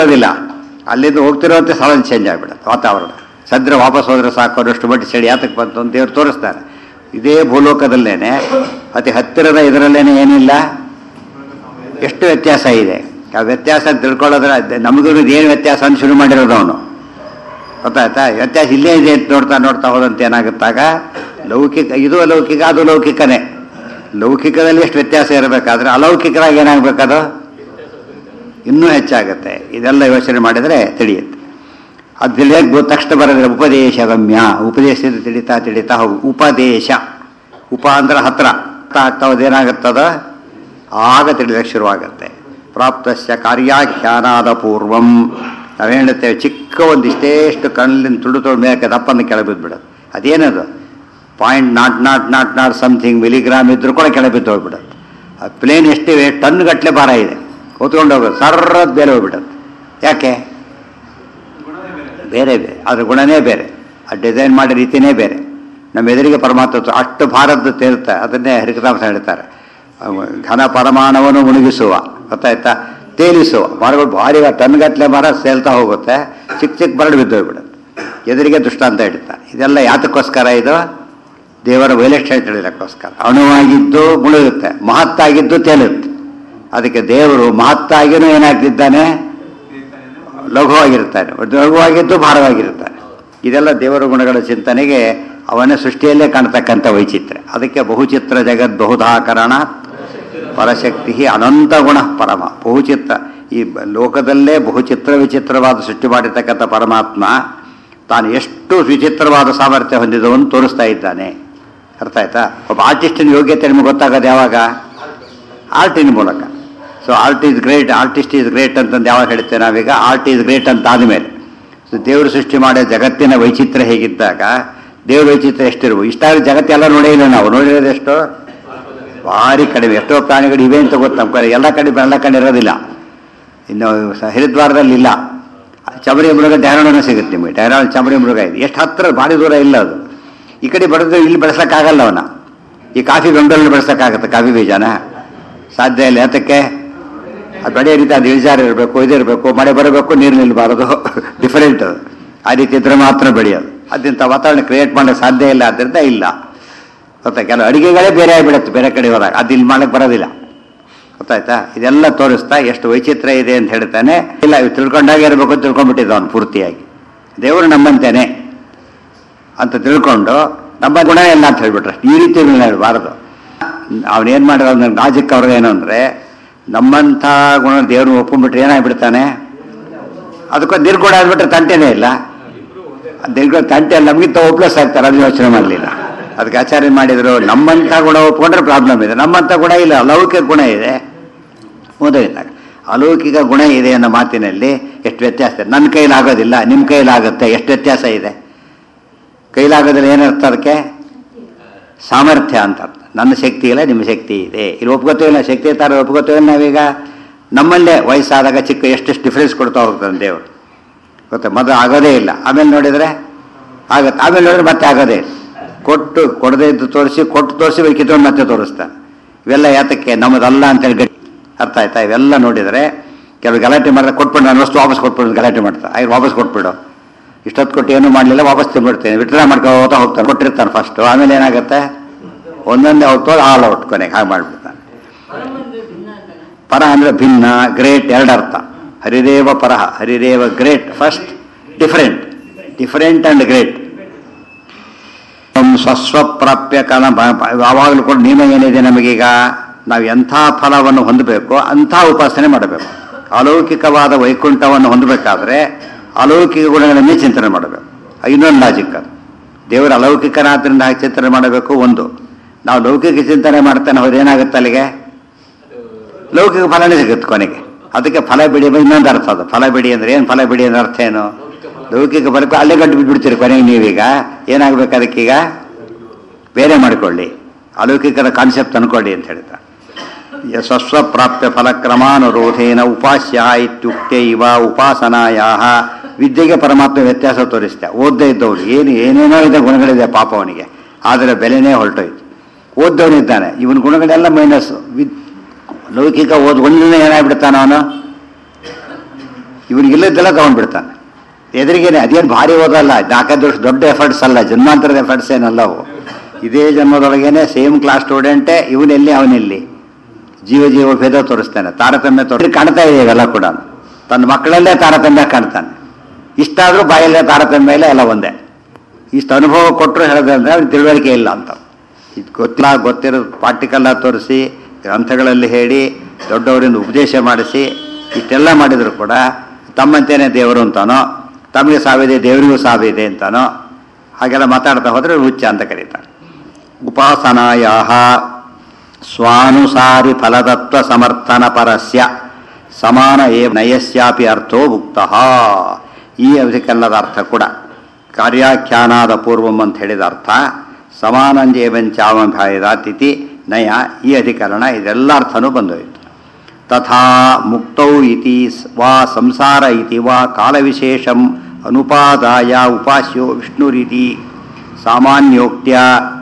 ಇರೋದಿಲ್ಲ ಅಲ್ಲಿಂದ ಹೋಗ್ತಿರೋಂಥ ಸ್ಥಳ ಚೇಂಜ್ ಆಗಿಬಿಡುತ್ತೆ ವಾತಾವರಣ ಸದ್ರೆ ವಾಪಸ್ ಹೋದ್ರೆ ಸಾಕು ಅನ್ನೋಷ್ಟು ಮಟ್ಟಿ ಚಳಿ ಯಾತಕ್ಕೆ ಬಂತು ಅಂತ ದೇವ್ರು ತೋರಿಸ್ತಾರೆ ಇದೇ ಭೂಲೋಕದಲ್ಲೇನೆ ಅತಿ ಹತ್ತಿರದ ಇದರಲ್ಲೇನೆ ಏನಿಲ್ಲ ಎಷ್ಟು ವ್ಯತ್ಯಾಸ ಇದೆ ಆ ವ್ಯತ್ಯಾಸ ತಿಳ್ಕೊಳ್ಳೋದ್ರೆ ಅದ್- ನಮಗೂ ಏನು ವ್ಯತ್ಯಾಸ ಅಂತ ಶುರು ಮಾಡಿರೋದು ಅವನು ಗೊತ್ತಾಯ್ತಾ ವ್ಯತ್ಯಾಸ ಇಲ್ಲೇ ಇದೆ ಅಂತ ನೋಡ್ತಾ ನೋಡ್ತಾ ಹೋದಂತ ಏನಾಗುತ್ತಾಗ ಲೌಕಿಕ ಇದು ಅಲೌಕಿಕ ಅದು ಲೌಕಿಕನೇ ಲೌಕಿಕದಲ್ಲಿ ಎಷ್ಟು ವ್ಯತ್ಯಾಸ ಇರಬೇಕಾದ್ರೆ ಅಲೌಕಿಕರಾಗಿ ಏನಾಗಬೇಕದು ಇನ್ನೂ ಹೆಚ್ಚಾಗುತ್ತೆ ಇದೆಲ್ಲ ಯೋಚನೆ ಮಾಡಿದರೆ ತಿಳಿಯುತ್ತೆ ಅದು ತಿಳಿಯಕ್ಕೆ ಗೊತ್ತ ತಕ್ಷಣ ಬರೋದ್ರೆ ಉಪದೇಶ ಗಮ್ಯ ಉಪದೇಶದಿಂದ ತಿಳಿತಾ ತಿಳಿತಾ ಹೋಗು ಉಪದೇಶ ಉಪ ಅಂದ್ರೆ ಹತ್ರ ಹತ್ರ ಆಗ್ತಾ ಹೋದೇನಾಗುತ್ತದ ಆಗ ತಿಳಿಯಕ್ಕೆ ಶುರುವಾಗುತ್ತೆ ಪ್ರಾಪ್ತಸ್ಯ ಕಾರ್ಯಾಖ್ಯಾನಾದ ಪೂರ್ವಂ ನಾವು ಹೇಳುತ್ತೇವೆ ಚಿಕ್ಕ ಒಂದು ಇಷ್ಟೇಷ್ಟು ಕಣ್ಣಿನ ತುಳು ತುಳು ಮೇಲೆ ದಪ್ಪನ್ನು ಕೆಳಗೆ ಬಿದ್ದುಬಿಡೋದು ಅದೇನದು point naught naught naught naught something milligram ಇದ್ರೂ ಕೂಡ ಕೆಳಗೆ ಬಿದ್ದು ಹೋಗ್ಬಿಡುತ್ತೆ ಆ ಪ್ಲೇನ್ ಎಷ್ಟಿವೆ ಟನ್ ಗಟ್ಟಲೆ ಭಾರ ಇದೆ ಹೊತ್ಕೊಂಡು ಹೋಗೋದು ಸರ್ರದ್ ಬೇರೆ ಹೋಗ್ಬಿಡುತ್ತೆ ಯಾಕೆ ಬೇರೆ ಬೇರೆ ಅದ್ರ ಗುಣನೇ ಬೇರೆ ಆ ಡಿಸೈನ್ ಮಾಡೋ ರೀತಿನೇ ಬೇರೆ ನಮ್ಮ ಎದುರಿಗೆ ಪರಮಾತ್ಮ ತ- ಅಷ್ಟು ಭಾರತ ತೇರುತ್ತೆ ಅದನ್ನೇ ಹರಿಕತಾಂಶ ಹೇಳ್ತಾರೆ ಅವ ಘನ ಪರಮಾಣವನ್ನು ಮುಳುಗಿಸುವ ಗೊತ್ತಾಯ್ತಾ ತೇಲಿಸುವ ಮರಗಳು ಭಾರಿ ಟನ್ಗಟ್ಲೆ ಮರ ಸೇಲ್ತಾ ಹೋಗುತ್ತೆ ಚಿಕ್ಕ ಚಿಕ್ಕ ಬರಡು ಬಿದ್ದು ಹೋಗ್ಬಿಡುತ್ತೆ ಎದುರಿಗೆ ದುಷ್ಟಾಂತ ಇಡ್ತಾರೆ ಇದೆಲ್ಲ ಯಾತಕ್ಕೋಸ್ಕರ ಇದು ದೇವರ ವೈಲಕ್ಷಣ ತಿಳಿಯೋಕ್ಕೋಸ್ಕರ ಅಣುವಾಗಿದ್ದು ಮುಳುಗುತ್ತೆ ಮಹತ್ತಾಗಿದ್ದು ತೇಲುತ್ತೆ ಅದಕ್ಕೆ ದೇವರು ಮಹತ್ತಾಗಿನೂ ಏನಾಗ್ತಿದ್ದಾನೆ ಲಘುವಾಗಿರ್ತಾನೆ ಲಘುವಾಗಿದ್ದು ಭಾರವಾಗಿರ್ತಾನೆ ಇದೆಲ್ಲ ದೇವರ ಗುಣಗಳ ಚಿಂತನೆಗೆ ಅವನ ಸೃಷ್ಟಿಯಲ್ಲೇ ಕಾಣ್ತಕ್ಕಂಥ ವೈಚಿತ್ರ್ಯ ಅದಕ್ಕೆ ಬಹುಚಿತ್ರ ಜಗತ್ ಬಹುಧಾಕರಣ ಪರಶಕ್ತಿ ಅನಂತ ಗುಣ ಪರಮ ಬಹುಚಿತ್ರ ಈ ಬ- ಲೋಕದಲ್ಲೇ ಬಹುಚಿತ್ರ ವಿಚಿತ್ರವಾದ ಸೃಷ್ಟಿ ಮಾಡಿರ್ತಕ್ಕಂಥ ಪರಮಾತ್ಮ ತಾನು ಎಷ್ಟು ವಿಚಿತ್ರವಾದ ಸಾಮರ್ಥ್ಯ ಹೊಂದಿದವನು ತೋರಿಸ್ತಾ ಇದ್ದಾನೆ ಅರ್ಥ ಆಯ್ತಾ ಒಬ್ಬ ಆರ್ಟಿಸ್ಟಿನ ಯೋಗ್ಯತೆ ನಿಮಗೆ ಗೊತ್ತಾಗೋದು ಯಾವಾಗ ಆರ್ಟಿನ ಮೂಲಕ so art is great artist is great ಅಂತಂದು ಯಾವಾಗ ಹೇಳ್ತೇವೆ ನಾವೀಗ ಆರ್ಟ್ ಈಸ್ ಗ್ರೇಟ್ ಅಂತ ಆದಮೇಲೆ ಸೊ ದೇವರು ಸೃಷ್ಟಿ ಮಾಡೋ ಜಗತ್ತಿನ ವೈಚಿತ್ರ್ಯ ಹೇಗಿದ್ದಾಗ ದೇವ್ರ ವೈಚಿತ್ರ್ಯ ಎಷ್ಟಿರ್ಬೋದು ಇಷ್ಟಾದ್ರೆ ಜಗತ್ತೆಲ್ಲ ನೋಡೇ ಇಲ್ಲ ನಾವು ನೋಡಿರೋದು ಎಷ್ಟು ಭಾರಿ ಕಡಿಮೆ ಎಷ್ಟೋ ಪ್ರಾಣಿಗಳು ಇವೆ ಅಂತ ಗೊತ್ತು ನಮ್ಮ ಕಡೆ ಎಲ್ಲ ಕಡೆ ಎಲ್ಲ ಕಡೆ ಇರೋದಿಲ್ಲ ಇನ್ನು ಸ- ಹರಿದ್ವಾರದಲ್ಲಿ ಇಲ್ಲ ಚಮರಿ ಮೃಗ ಡ್ಯಾರೋಣ ಸಿಗುತ್ತೆ ನಿಮಗೆ ಡ್ಯಾರೋಣ ಚಮರಿ ಮೃಗ ಇದೆ ಎಷ್ಟು ಹತ್ರ ಭಾರಿ ದೂರ ಇಲ್ಲ ಅದು ಈ ಕಡೆ ಬಡಿದ್ರೆ ಇಲ್ಲಿ ಬೆಳೆಸೋಕ್ಕಾಗಲ್ಲ ಅವನ ಈ ಕಾಫಿ ಬೆಂಗಳೂರಲ್ಲಿ ಬೆಳೆಸೋಕ್ಕಾಗತ್ತೆ ಕಾಫಿ ಬೀಜನ ಸಾಧ್ಯ ಇಲ್ಲ ಯಾತಕ್ಕೆ ಅದು ಬೆಳೆ ರೀತಿ ಅದು ಇಳಿಜಾರ ಇರಬೇಕು ಇದಿರಬೇಕು ಮಳೆ ಬರಬೇಕು ನೀರು ನಿಲ್ಲಬಾರದು ಡಿಫರೆಂಟ್ ಅದು ಆ ರೀತಿ ಇದ್ರೆ ಮಾತ್ರ ಬೆಳೆಯೋದು ಅದಿಂಥ ವಾತಾವರಣ ಕ್ರಿಯೇಟ್ ಮಾಡೋಕ್ಕೆ ಸಾಧ್ಯ ಇಲ್ಲ ಆದ್ದರಿಂದ ಇಲ್ಲ ಗೊತ್ತಾ ಕೆಲವು ಅಡುಗೆಗಳೇ ಬೇರೆ ಆಗಿಬಿಡುತ್ತೆ ಬೇರೆ ಕಡೆ ಹೋದಾಗ ಅದು ಇಲ್ಲಿ ಮಾಡಕ್ಕೆ ಬರೋದಿಲ್ಲ ಗೊತ್ತಾಯ್ತಾ ಇದೆಲ್ಲ ತೋರಿಸ್ತಾ ಎಷ್ಟು ವೈಚಿತ್ರ್ಯ ಇದೆ ಅಂತ ಹೇಳ್ತಾನೆ ಇಲ್ಲ ಇವು ತಿಳ್ಕೊಂಡಾಗ ಇರಬೇಕು ಅಂತ ತಿಳ್ಕೊಂಡ್ಬಿಟ್ಟಿದ್ದ ಅವನು ಪೂರ್ತಿಯಾಗಿ ದೇವರು ನಮ್ಮಂತೇನೆ ಅಂತ ತಿಳ್ಕೊಂಡು ನಮ್ಮ ಗುಣ ಎಲ್ಲ ಅಂತ ಹೇಳ್ಬಿಟ್ರೆ ಈ ರೀತಿ ಹೇಳಬಾರದು ಅವನೇನು ಮಾಡಿರೋ ನನ್ನ ಲಾಜಿಕ್ ಅವ್ರಿಗೆ ಏನು ಅಂದರೆ ನಮ್ಮಂಥ ಗುಣ ದೇವ್ರನ್ನ ಒಪ್ಕೊಂಡ್ಬಿಟ್ರೆ ಏನಾಗ್ಬಿಡ್ತಾನೆ ಅದಕ್ಕೊಂದು ನಿರ್ಗುಣ ಆಗ್ಬಿಟ್ರೆ ತಂಟೆನೇ ಇಲ್ಲ ನಿರ್ಗುಣ ತಂಟೆ ನಮಗಿಂತ ಒಪ್ಲಸ್ ಆಗ್ತಾರೆ ಅದು ಯೋಚನೆ ಮಾಡಲಿಲ್ಲ ಅದಕ್ಕೆ ಆಚಾರ್ಯ ಮಾಡಿದ್ರು ನಮ್ಮಂಥ ಗುಣ ಒಪ್ಕೊಂಡ್ರೆ ಪ್ರಾಬ್ಲಮ್ ಇದೆ ನಮ್ಮಂಥ ಗುಣ ಇಲ್ಲ ಲೌಕಿಕ ಗುಣ ಇದೆ ಓದೋದಿಲ್ಲ ಅಲೌಕಿಕ ಗುಣ ಇದೆ ಅನ್ನೋ ಮಾತಿನಲ್ಲಿ ಎಷ್ಟು ವ್ಯತ್ಯಾಸ ಇದೆ ನನ್ನ ಕೈಲಾಗೋದಿಲ್ಲ ನಿಮ್ಮ ಕೈಲಾಗುತ್ತೆ ಎಷ್ಟು ವ್ಯತ್ಯಾಸ ಇದೆ ಕೈಲಾಗೋದಿಲ್ಲ ಏನರ್ಥ ಅದಕ್ಕೆ ಸಾಮರ್ಥ್ಯ ಅಂತ ಅರ್ಥ ನನ್ನ ಶಕ್ತಿ ಇಲ್ಲ ನಿಮ್ಮ ಶಕ್ತಿ ಇದೆ ಇಲ್ಲಿ ಒಪ್ಕೋತೀವಿ ಇಲ್ಲ ಶಕ್ತಿ ತರ ಒಪ್ಕೋತೀವಿ ನಾವೀಗ ನಮ್ಮಲ್ಲೇ ವಯಸ್ಸಾದಾಗ ಚಿಕ್ಕ ಎಷ್ಟೆಷ್ಟು ಡಿಫ್ರೆನ್ಸ್ ಕೊಡ್ತಾ ಹೋಗ್ತಾನೆ ದೇವರು ಗೊತ್ತಾ ಮೊದಲು ಆಗೋದೇ ಇಲ್ಲ ಆಮೇಲೆ ನೋಡಿದರೆ ಆಗತ್ತೆ ಆಮೇಲೆ ನೋಡಿದ್ರೆ ಮತ್ತೆ ಆಗೋದೇ ಇಲ್ಲ ಕೊಟ್ಟು ಕೊಡದೇ ಇದ್ದು ತೋರಿಸಿ ಕೊಟ್ಟು ತೋರಿಸಿ ಕಿತ್ಕೊಂಡು ಮತ್ತೆ ತೋರಿಸ್ತಾನೆ ಇವೆಲ್ಲ ಯಾತಕ್ಕೆ ನಮ್ಮದಲ್ಲ ಅಂತೇಳಿ ಗಟ್ಟಿ ಅರ್ಥ ಆಯ್ತಾ ಇವೆಲ್ಲ ನೋಡಿದರೆ ಕೆಲವು ಗಲಾಟೆ ಮಾಡಿದ್ರೆ ಕೊಟ್ಬಿಡು ನಾನು ವಸ್ತು ವಾಪಸ್ ಕೊಟ್ಬಿಡು ಗಲಾಟೆ ಮಾಡ್ತಾರೆ ಆಯ್ತು ವಾಪಸ್ ಕೊಟ್ಬಿಡು ಇಷ್ಟೊತ್ತು ಕೊಟ್ಟು ಏನೂ ಮಾಡಲಿಲ್ಲ ವಾಪಸ್ ತಿನ್ಬಿಡ್ತೇನೆ ವಿಡ್ರಾ ಮಾಡ್ಕೋತಾ ಹೋಗ್ತಾನೆ ಕೊಟ್ಟಿರ್ತಾನೆ ಫಸ್ಟು ಆಮೇಲೆ ಏನಾಗುತ್ತೆ ಒಂದೊಂದೇ ಔಟ್ ಆಲ್ ಔಟ್ ಕೊನೆಗೆ ಹಾಗೆ ಮಾಡಿಬಿಡ್ತಾನೆ ಪರ ಅಂದರೆ ಭಿನ್ನ ಗ್ರೇಟ್ ಎರಡು ಅರ್ಥ ಹರಿದೇವ ಪರಹ ಹರಿದೇವ great first different different and great ಸ್ವಸ್ವಪ್ರಾಪ್ಯ ಕಾಲ ಯಾವಾಗಲೂ ಕೂಡ ನಿಯಮ ಏನಿದೆ ನಮಗೀಗ ನಾವು ಎಂಥ ಫಲವನ್ನು ಹೊಂದಬೇಕು ಅಂಥ ಉಪಾಸನೆ ಮಾಡಬೇಕು ಅಲೌಕಿಕವಾದ ವೈಕುಂಠವನ್ನು ಹೊಂದಬೇಕಾದ್ರೆ ಅಲೌಕಿಕ ಗುಣಗಳನ್ನೇ ಚಿಂತನೆ ಮಾಡಬೇಕು ಇನ್ನೊಂದು ಲಾಜಿಕ್ ಅದು ದೇವರು ಅಲೌಕಿಕನಾದ್ರಿಂದ ಹಾಗೆ ಚಿಂತನೆ ಮಾಡಬೇಕು ಒಂದು ನಾವು ಲೌಕಿಕ ಚಿಂತನೆ ಮಾಡ್ತಾನೆ ಹೋದ್ರೆ ಏನಾಗುತ್ತೆ ಅಲ್ಲಿಗೆ ಲೌಕಿಕ ಫಲನೇ ಸಿಗುತ್ತೆ ಕೊನೆಗೆ ಅದಕ್ಕೆ ಫಲ ಬಿಡಿ ಎಂಬ ಇನ್ನೊಂದು ಅರ್ಥ ಅದು ಫಲ ಬಿಡಿ ಅಂದ್ರೆ ಏನು ಫಲ ಬಿಡಿ ಅಂದ್ರೆ ಅರ್ಥ ಏನು ಲೌಕಿಕ ಬರಬೇಕು ಅಲ್ಲೇ ಗಂಟು ಬಿಟ್ಬಿಡ್ತೀರಿ ಕೊನೆಗೆ ನೀವೀಗ ಏನಾಗಬೇಕು ಅದಕ್ಕೀಗ ಬೇರೆ ಮಾಡಿಕೊಳ್ಳಿ ಅಲೌಕಿಕದ ಕಾನ್ಸೆಪ್ಟ್ ಅನ್ಕೊಳ್ಳಿ ಅಂತ ಹೇಳ್ತಾರೆ ಸ್ವಸ್ವ ಪ್ರಾಪ್ಯ ಫಲಕ್ರಮಾನುರೋಧೇನ ಉಪಾಸ್ಯ ಇತ್ಯುಕ್ತೆ ಇವ ಉಪಾಸನಾಯ ವಿದ್ಯೆಗೆ ಪರಮಾತ್ಮ ವ್ಯತ್ಯಾಸ ತೋರಿಸ್ತೆ ಓದ್ದೇ ಇದ್ದವನು ಏನು ಏನೇನೋ ಇದೆ ಗುಣಗಳಿದೆ ಪಾಪ ಅವನಿಗೆ ಆದರೆ ಬೆಲೆನೇ ಹೊರಟೋಯ್ತು ಓದ್ದವನಿದ್ದಾನೆ ಇವನ ಗುಣಗಳೆಲ್ಲ ಮೈನಸ್ ವಿದ್ ಲೌಕಿಕ ಓದ್ ಒಂದಿನ ಏನಾಗ್ಬಿಡ್ತಾನ ಅವನು ಇವನಿಗೆ ಇಲ್ಲದ್ದೆಲ್ಲ ತಗೊಂಡ್ಬಿಡ್ತಾನೆ ಎದುರಿಗೇನೆ ಅದೇನು ಭಾರಿ ಓದಲ್ಲ ನಾಲ್ಕೈದು ವರ್ಷ ದೊಡ್ಡ ಎಫರ್ಟ್ಸ್ ಅಲ್ಲ ಜನ್ಮಾಂತರದ ಎಫರ್ಟ್ಸ್ ಏನಲ್ಲ ಅವು ಇದೇ ಜನ್ಮದೊಳಗೇನೆ ಸೇಮ್ ಕ್ಲಾಸ್ ಸ್ಟೂಡೆಂಟೇ ಇವನೆಲ್ಲಿ ಅವನೆಲ್ಲಿ ಜೀವ ಜೀವ ಭೇದ ತೋರಿಸ್ತಾನೆ ತಾರತಮ್ಯ ತೋರಿಸಿ ಕಾಣ್ತಾ ಇದೆ ಇವೆಲ್ಲ ಕೂಡ ತನ್ನ ಮಕ್ಕಳಲ್ಲೇ ತಾರತಮ್ಯ ಕಾಣ್ತಾನೆ ಇಷ್ಟಾದರೂ ಬಾಯಲ್ಲೇ ತಾರತಮ್ಯ ಇಲ್ಲ ಎಲ್ಲ ಒಂದೇ ಇಷ್ಟು ಅನುಭವ ಕೊಟ್ಟರು ಹೇಳೋದಂದ್ರೆ ಅವ್ರಿಗೆ ತಿಳುವಳಿಕೆ ಇಲ್ಲ ಅಂತ ಇದು ಗೊತ್ತಿಲ್ಲ ಗೊತ್ತಿರೋ ಪಾರ್ಟಿಕಲ್ಲ ತೋರಿಸಿ ಗ್ರಂಥಗಳಲ್ಲಿ ಹೇಳಿ ದೊಡ್ಡವರಿಂದ ಉಪದೇಶ ಮಾಡಿಸಿ ಇಷ್ಟೆಲ್ಲ ಮಾಡಿದ್ರು ಕೂಡ ತಮ್ಮಂತೇನೆ ದೇವರು ಅಂತಾನೋ ತಮಗೆ ಸಾವಿದೆ ದೇವರಿಗೂ ಸಾವಿದೆ ಅಂತಾನೋ ಹಾಗೆಲ್ಲ ಮಾತಾಡ್ತಾ ಹೋದರೆ ಹುಚ್ಚ ಅಂತ ಕರೀತಾರೆ ಉಪಾಸನಾಯ ಸ್ವಾನುಸಾರಿ ಫಲದತ್ವ ಸಮರ್ಥನ ಪರಸ್ಯ ಸಮಾನ ಏ ನಯಸ್ಯಾಪಿ ಅರ್ಥೋ ಮುಕ್ತಃ ಈ ಅಧಿಕರಣದ ಅರ್ಥ ಕೂಡ ಕಾರ್ಯಾಖ್ಯಾನಾದ ಪೂರ್ವಂ ಅಂತ ಹೇಳಿದ ಅರ್ಥ ಸಮಾನಂಜೇವಂಚಾಮಭಾಯದಾತಿಥಿ ನಯ ಈ ಅಧಿಕರಣ ಇದೆಲ್ಲ ಅರ್ಥನೂ ಬಂದೋಯಿತು ತಥಾ ಮುಕ್ತೌ ಇತಿ ಸ್- ವಾ ಸಂಸಾರ ಇತಿ ವಾ ಕಾಲವಿಶೇಷಂ ಅನುಪಾದಾಯ ಉಪಾಸ್ಯೋ ವಿಷ್ಣುರಿತಿ ಸಾಮಾನ್ಯೋಕ್ತ್ಯ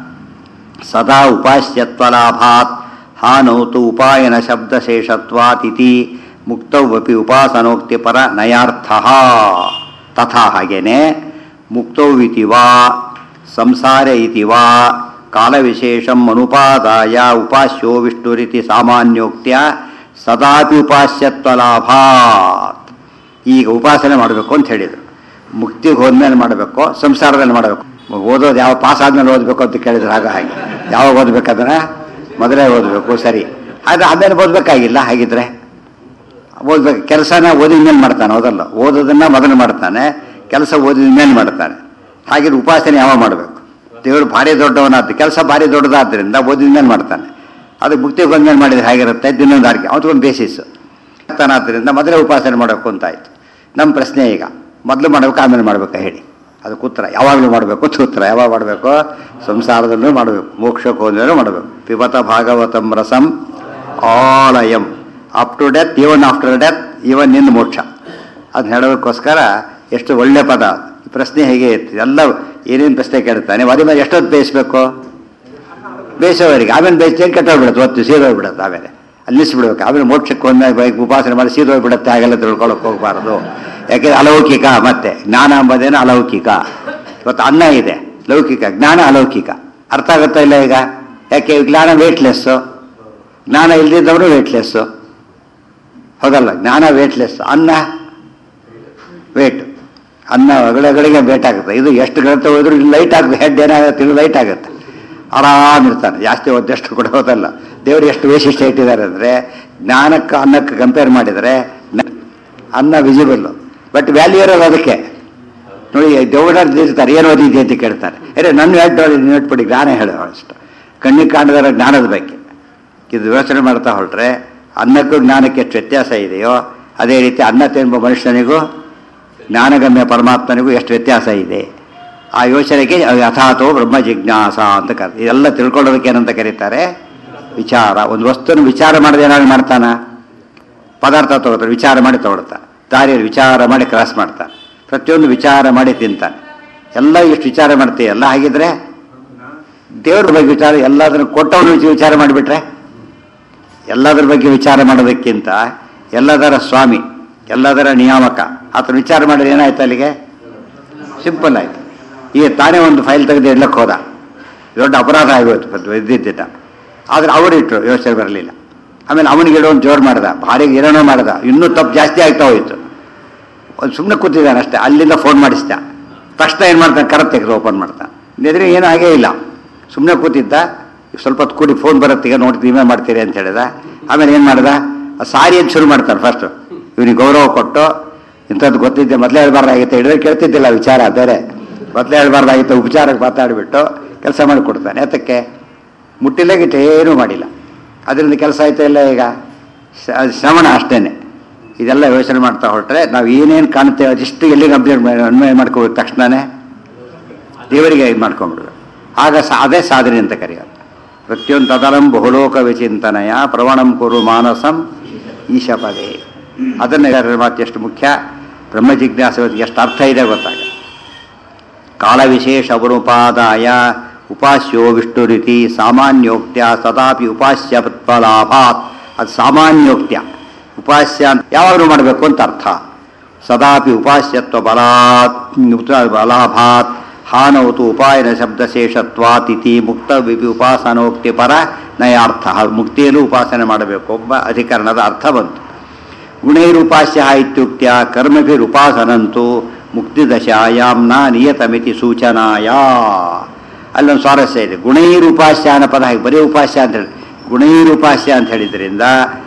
ಸದಾ ಉಪಾಸ್ಯತ್ವಲಾಭಾತ್ ಹಾನೌತು ಉಪಾಯನ ಶಬ್ದಶೇಷತ್ವಾತಿಥಿ ಮುಕ್ತೌಪಿ ಉಪಾಸನೋಕ್ತಿ ಪರ ನಯಾರ್ಥ ತಥಾ ಹಾಗೇನೆ ಮುಕ್ತೌ ಇತಿ ವಾ ಸಂಸಾರ ಇತಿ ವಾ ಕಾಲವಿಶೇಷಂ ಅನುಪಾದಾಯ ಉಪಾಸ್ಯೋ ವಿಷ್ಣುರಿತಿ ಸಾಮಾನ್ಯೋಕ್ತ್ಯ ಸದಾಪಿ ಉಪಾಸ್ಯತ್ವಲಾಭಾತ್ ಈಗ ಉಪಾಸನೆ ಮಾಡಬೇಕು ಅಂತ ಹೇಳಿದರು ಮುಕ್ತಿಗೆ ಹೋದ್ಮೇಲೆ ಮಾಡಬೇಕು ಸಂಸಾರದಲ್ಲಿ ಮಾಡಬೇಕು ಓದೋದು ಯಾವ ಪಾಸ್ ಆದ್ಮೇಲೆ ಓದಬೇಕು ಅಂತ ಕೇಳಿದ್ರು ಆಗ ಹಾಗೆ ಯಾವಾಗ ಓದ್ಬೇಕಾದ್ರೆ ಮೊದಲೇ ಓದಬೇಕು ಸರಿ ಆದರೆ ಆಮೇಲೆ ಓದಬೇಕಾಗಿಲ್ಲ ಹಾಗಿದ್ರೆ ಓದ್ಬೇಕು ಕೆಲಸನ ಓದಿದ ಮೇಲೆ ಮಾಡ್ತಾನೆ ಓದಲ್ಲ ಓದೋದನ್ನ ಮೊದಲು ಮಾಡ್ತಾನೆ ಕೆಲಸ ಓದಿದ ಮೇಲೆ ಮಾಡ್ತಾನೆ ಹಾಗೆ ಉಪಾಸನೆ ಯಾವ ಮಾಡಬೇಕು ದೇವರು ಭಾರಿ ದೊಡ್ಡವನಾದ ಕೆಲಸ ಭಾರಿ ದೊಡ್ಡದಾದ್ರಿಂದ ಓದಿದ ಮೇಲೆ ಮಾಡ್ತಾನೆ ಅದು ಮುಕ್ತಿ ಬಂದ್ಮೇಲೆ ಮಾಡಿದ್ರೆ ಹೇಗಿರುತ್ತೆ ದಿನೊಂದಾರಿಗೆ ಅವತ್ತೊಂದು ಬೇಸಿಸ್ ಆಗ್ತಾನಾದ್ರಿಂದ ಮೊದಲೇ ಉಪಾಸನೆ ಮಾಡಬೇಕು ಅಂತ ಆಯ್ತು ನಮ್ಮ ಪ್ರಶ್ನೆ ಈಗ ಮೊದಲು ಮಾಡಬೇಕು ಆಮೇಲೆ ಮಾಡ್ಬೇಕಾ ಹೇಳಿ ಅದಕ್ಕೆ ಉತ್ತರ ಯಾವಾಗಲೂ ಮಾಡಬೇಕು ಅಂತ ಉತ್ತರ ಯಾವಾಗ ಮಾಡಬೇಕು ಸಂಸಾರದಲ್ಲೂ ಮಾಡಬೇಕು ಮೋಕ್ಷಕ್ಕೆ ಹೋದ್ಮೇಲೂ ಮಾಡಬೇಕು ಪಿಬತ ಭಾಗವತಂ ರಸಂ ಆಲಯಂ up to death even after death even in ಮೋಕ್ಷ ಅದನ್ನ ಹೇಳೋದಕ್ಕೋಸ್ಕರ ಎಷ್ಟು ಒಳ್ಳೆ ಪದ ಈ ಪ್ರಶ್ನೆ ಹೇಗೆ ಇತ್ತು ಎಲ್ಲ ಏನೇನು ಪ್ರಶ್ನೆ ಕೇಳ್ತಾನೆ ಅದ್ರ ಮೇಲೆ ಎಷ್ಟೊತ್ತು ಬೇಯಿಸ್ಬೇಕು ಬೇಯಿಸೋವರಿಗೆ ಆಮೇಲೆ ಬೇಯಿಸ್ತೇನೆ ಕೆಟ್ಟೋಗ್ಬಿಡುತ್ತೆ ಒತ್ತು ಸೀದೋಗ್ಬಿಡುತ್ತೆ ಆಮೇಲೆ ಅಲ್ಲಿ ನಿಲ್ಲಿಸ್ಬಿಡ್ಬೇಕು ಆಮೇಲೆ ಮೋಕ್ಷಕ್ಕೆ ಒಂದೇ ಬೈಕ್ ಉಪಾಸನೆ ಮಾಡಿ ಸೀದೋಗ್ಬಿಡುತ್ತೆ ಹಾಗೆಲ್ಲ ತಿಳ್ಕೊಳಕ್ಕೆ ಹೋಗಬಾರ್ದು ಯಾಕೆ ಅಲೌಕಿಕ ಮತ್ತೆ ಜ್ಞಾನ ಎಂಬುದೇನು ಅಲೌಕಿಕ ಇವತ್ತು ಅನ್ನ ಇದೆ ಲೌಕಿಕ ಜ್ಞಾನ ಅಲೌಕಿಕ ಅರ್ಥ ಆಗುತ್ತಾ ಇಲ್ಲ ಈಗ ಯಾಕೆ ಜ್ಞಾನ ವೇಟ್ಲೆಸ್ಸು ಜ್ಞಾನ ಇಲ್ದಿದ್ದವರು ವೇಟ್ಲೆಸ್ಸು ಹೌದಲ್ಲ ಜ್ಞಾನ ವೇಟ್ಲೆಸ್ ಅನ್ನ ವೇಟ್ ಅನ್ನ ಒಳಗಡೆಗೆ ವೇಟ್ ಆಗುತ್ತೆ ಇದು ಎಷ್ಟು ಗ್ರಂಥ ಹೋದ್ರು ಲೈಟ್ ಆಗುತ್ತೆ ಹೆಡ್ ಏನಾಗುತ್ತೆ ಇದು ಲೈಟ್ ಆಗುತ್ತೆ ಆರಾಮ್ ಇರ್ತಾನೆ ಜಾಸ್ತಿ ಓದಷ್ಟು ಕೂಡ ಹೋದಲ್ಲ ದೇವರು ಎಷ್ಟು ವೈಶಿಷ್ಟ್ಯ ಇಟ್ಟಿದ್ದಾರೆ ಅಂದರೆ ಜ್ಞಾನಕ್ಕೆ ಅನ್ನಕ್ಕೆ ಕಂಪೇರ್ ಮಾಡಿದರೆ ಜ್ಞ- ಅನ್ನ ವಿಸಿಬಲ್ ಬಟ್ ವ್ಯಾಲ್ಯೂ ಇರೋದು ಅದಕ್ಕೆ ನೋಡಿ ದೇವಡಾರ್ದು ಇರ್ತಾರೆ ಏನು ಓದಿದ್ದೆ ಅಂತ ಕೇಳ್ತಾರೆ ಅರೆ ನನ್ನ ಹೆಡ್ ನೆಟ್ಬಿಡಿ ಜ್ಞಾನ ಹೇಳೋ ಅಷ್ಟು ಕಣ್ಣಿಗೆ ಕಾಣದರ ಜ್ಞಾನದ ಬಗ್ಗೆ ಇದು ಯೋಚನೆ ಮಾಡ್ತಾ ಹೊರಟ್ರೆ ಅನ್ನಕ್ಕೂ ಜ್ಞಾನಕ್ಕೆ ಎಷ್ಟು ವ್ಯತ್ಯಾಸ ಇದೆಯೋ ಅದೇ ರೀತಿ ಅನ್ನ ತಿನ್ನುವ ಮನುಷ್ಯನಿಗೂ ಜ್ಞಾನಗಮ್ಯ ಪರಮಾತ್ಮನಿಗೂ ಎಷ್ಟು ವ್ಯತ್ಯಾಸ ಇದೆ ಆ ಯೋಚನೆಗೆ ಯಥಾತೋ ಬ್ರಹ್ಮ ಜಿಜ್ಞಾಸ ಅಂತ ಕರ ಇದೆಲ್ಲ ತಿಳ್ಕೊಳ್ಳೋದಕ್ಕೆ ಏನಂತ ಕರೀತಾರೆ ವಿಚಾರ ಒಂದು ವಸ್ತುನ ವಿಚಾರ ಮಾಡದೆ ಏನಾದ್ರು ಮಾಡ್ತಾನ ಪದಾರ್ಥ ತಗೋತಾರೆ ವಿಚಾರ ಮಾಡಿ ತಗೊಳ್ತಾನೆ ದಾರಿಯಲ್ಲಿ ವಿಚಾರ ಮಾಡಿ ಕ್ರಾಸ್ ಮಾಡ್ತಾನೆ ಪ್ರತಿಯೊಂದು ವಿಚಾರ ಮಾಡಿ ತಿಂತಾನೆ ಎಲ್ಲ ಇಷ್ಟು ವಿಚಾರ ಮಾಡ್ತೀಯಲ್ಲ ಹಾಗಿದ್ರೆ ದೇವ್ರ ಬಗ್ಗೆ ವಿಚಾರ ಎಲ್ಲದನ್ನು ಕೊಟ್ಟವನು ವಿಚಾರ ಮಾಡಿಬಿಟ್ರೆ ಎಲ್ಲದರ ಬಗ್ಗೆ ವಿಚಾರ ಮಾಡೋದಕ್ಕಿಂತ ಎಲ್ಲದರ ಸ್ವಾಮಿ ಎಲ್ಲದರ ನಿಯಾಮಕ ಆತನ ವಿಚಾರ ಮಾಡಿದ್ರೆ ಏನಾಯ್ತು ಅಲ್ಲಿಗೆ ಸಿಂಪಲ್ ಆಯ್ತು ಈಗ ತಾನೇ ಒಂದು ಫೈಲ್ ತೆಗೆದು ಇಡ್ಲಕ್ಕೆ ಹೋದ ದೊಡ್ಡ ಅಪರಾಧ ಆಗೋಯ್ತು ಇದ್ದಿದ್ದಿದ್ದ ಆದ್ರೆ ಅವರಿಟ್ರು ಯೋಚನೆ ಬರಲಿಲ್ಲ ಆಮೇಲೆ ಅವನಿಗೆ ಇಡೋನು ಜೋರು ಮಾಡ್ದ ಭಾರಿಗೆ ಏನೇನೋ ಮಾಡ್ದ ಇನ್ನೂ ತಪ್ಪು ಜಾಸ್ತಿ ಆಗ್ತಾ ಹೋಯ್ತು ಒಂದು ಸುಮ್ಮನೆ ಕೂತಿದ್ದಾನೆ ಅಷ್ಟೇ ಅಲ್ಲಿಂದ ಫೋನ್ ಮಾಡಿಸ್ದ ತಕ್ಷಣ ಏನು ಮಾಡ್ತಾನೆ ಕರೆಕ್ಟ್ ತೆಗೆದು ಓಪನ್ ಮಾಡ್ತಾನೆ ಎದುರು ಏನೂ ಹಾಗೇ ಇಲ್ಲ ಸುಮ್ಮನೆ ಕೂತಿದ್ದ ಸ್ವಲ್ಪ ಹೊತ್ತು ಕೂಡಿ ಫೋನ್ ಬರುತ್ತೆ ಈಗ ನೋಡ್ತೀವಿ ನೀವೇ ಮಾಡ್ತೀರಿ ಅಂತ ಹೇಳಿದ ಆಮೇಲೆ ಏನು ಮಾಡ್ದ ಆ ಸಾರಿ ಅಂತ ಶುರು ಮಾಡ್ತಾನೆ ಫಸ್ಟ್ ಇವನಿಗೆ ಗೌರವ ಕೊಟ್ಟು ಇಂಥದ್ದು ಗೊತ್ತಿದ್ದೆ ಮೊದಲೇ ಹೇಳ್ಬಾರ್ದಾಗಿತ್ತು ಹಿಡಿದ್ರೆ ಕೇಳ್ತಿದ್ದಿಲ್ಲ ವಿಚಾರ ಬೇರೆ ಮೊದಲೇ ಹೇಳ್ಬಾರ್ದಾಗಿತ್ತು ಉಪಚಾರಕ್ಕೆ ಮಾತಾಡಿಬಿಟ್ಟು ಕೆಲಸ ಮಾಡಿ ಕೊಡ್ತಾನೆ ಅದಕ್ಕೆ ಮುಟ್ಟಿಲ್ಲ ಗಿಟ್ಟ ಏನೂ ಮಾಡಿಲ್ಲ ಅದರಿಂದ ಕೆಲಸ ಆಯ್ತಾ ಇಲ್ಲ ಈಗ ಶ- ಶ್ರವಣ ಅಷ್ಟೇನೆ ಇದೆಲ್ಲ ಯೋಚನೆ ಮಾಡ್ತಾ ಹೊರಟ್ರೆ ನಾವು ಏನೇನು ಕಾಣ್ತೇವೆ ಅದಿಷ್ಟು ಎಲ್ಲಿಗೆ ಅಪ್ಡೇಟ್ ಅನ್ವಯ ಮಾಡ್ಕೋಬೇಕು ತಕ್ಷಣನೇ ದೇವರಿಗೆ ಇದು ಮಾಡ್ಕೊಂಡ್ಬಿಡ್ಬೇಕು ಆಗ ಸಾ ಅದೇ ಸಾಧನೆ ಅಂತ ಕರೆಯೋದು ಪ್ರತಿಯೊಂದು ತದಲಂ ಬಹುಲೋಕ ವಿಚಿಂತನಯ ಪ್ರವಣಂ ಕುರು ಮಾನಸಂ ಈಶಪದೇ ಅದನ್ನು ಯಾರ ಮಾತು ಎಷ್ಟು ಮುಖ್ಯ ಬ್ರಹ್ಮ ಜಿಜ್ಞಾಸೆ ಎಷ್ಟು ಅರ್ಥ ಇದೆ ಗೊತ್ತಾಗ ಕಾಲ ವಿಶೇಷ ಅನುಪಾದಾಯ ಉಪಾಸ್ಯೋ ವಿಷ್ಣು ರೀತಿ ಸಾಮಾನ್ಯೋಕ್ತ್ಯ ಸದಾಪಿ ಉಪಾಸ್ಯ ಲಾಭಾತ್ ಅದು ಸಾಮಾನ್ಯೋಕ್ತ್ಯ ಉಪಾಸ್ಯ ಅಂತ ಯಾವಾಗಲೂ ಮಾಡಬೇಕು ಅಂತ ಅರ್ಥ ಸದಾಪಿ ಉಪಾಸ್ಯತ್ವ ಬಲಾತ್ ಬಲಾಭಾತ್ ಹಾನವತು ಉಪಾಯನ ಶಬ್ದಶೇಷತ್ವಾತಿಥಿ ಮುಕ್ತ ವಿಪಿ ಉಪಾಸನೋಕ್ತಿ ಪರ ನಯಾರ್ಥ ಮುಕ್ತಿಯಲ್ಲೂ ಉಪಾಸನೆ ಮಾಡಬೇಕು ಒಬ್ಬ ಅಧಿಕರಣದ ಅರ್ಥ ಬಂತು ಗುಣೈರುಪಾಸ್ಯ ಇತ್ಯುಕ್ತ್ಯ ಕರ್ಮಭಿರುಪಾಸನಂತೂ ಮುಕ್ತಿದಶಾಯಾಂ ನ ನಿಯತಮಿತಿ ಸೂಚನಾಯ ಅಲ್ಲೊಂದು ಸ್ವಾರಸ್ಯ ಇದೆ ಗುಣೈರುಪಾಸ್ಯ ಅನ್ನೋ ಪದ ಹಾಗೆ ಬರೀ ಉಪಾಸ್ಯ ಅಂತ ಹೇಳಿ ಗುಣೈರುಪಾಸ್ಯ ಅಂತ ಹೇಳಿದ್ರಿಂದ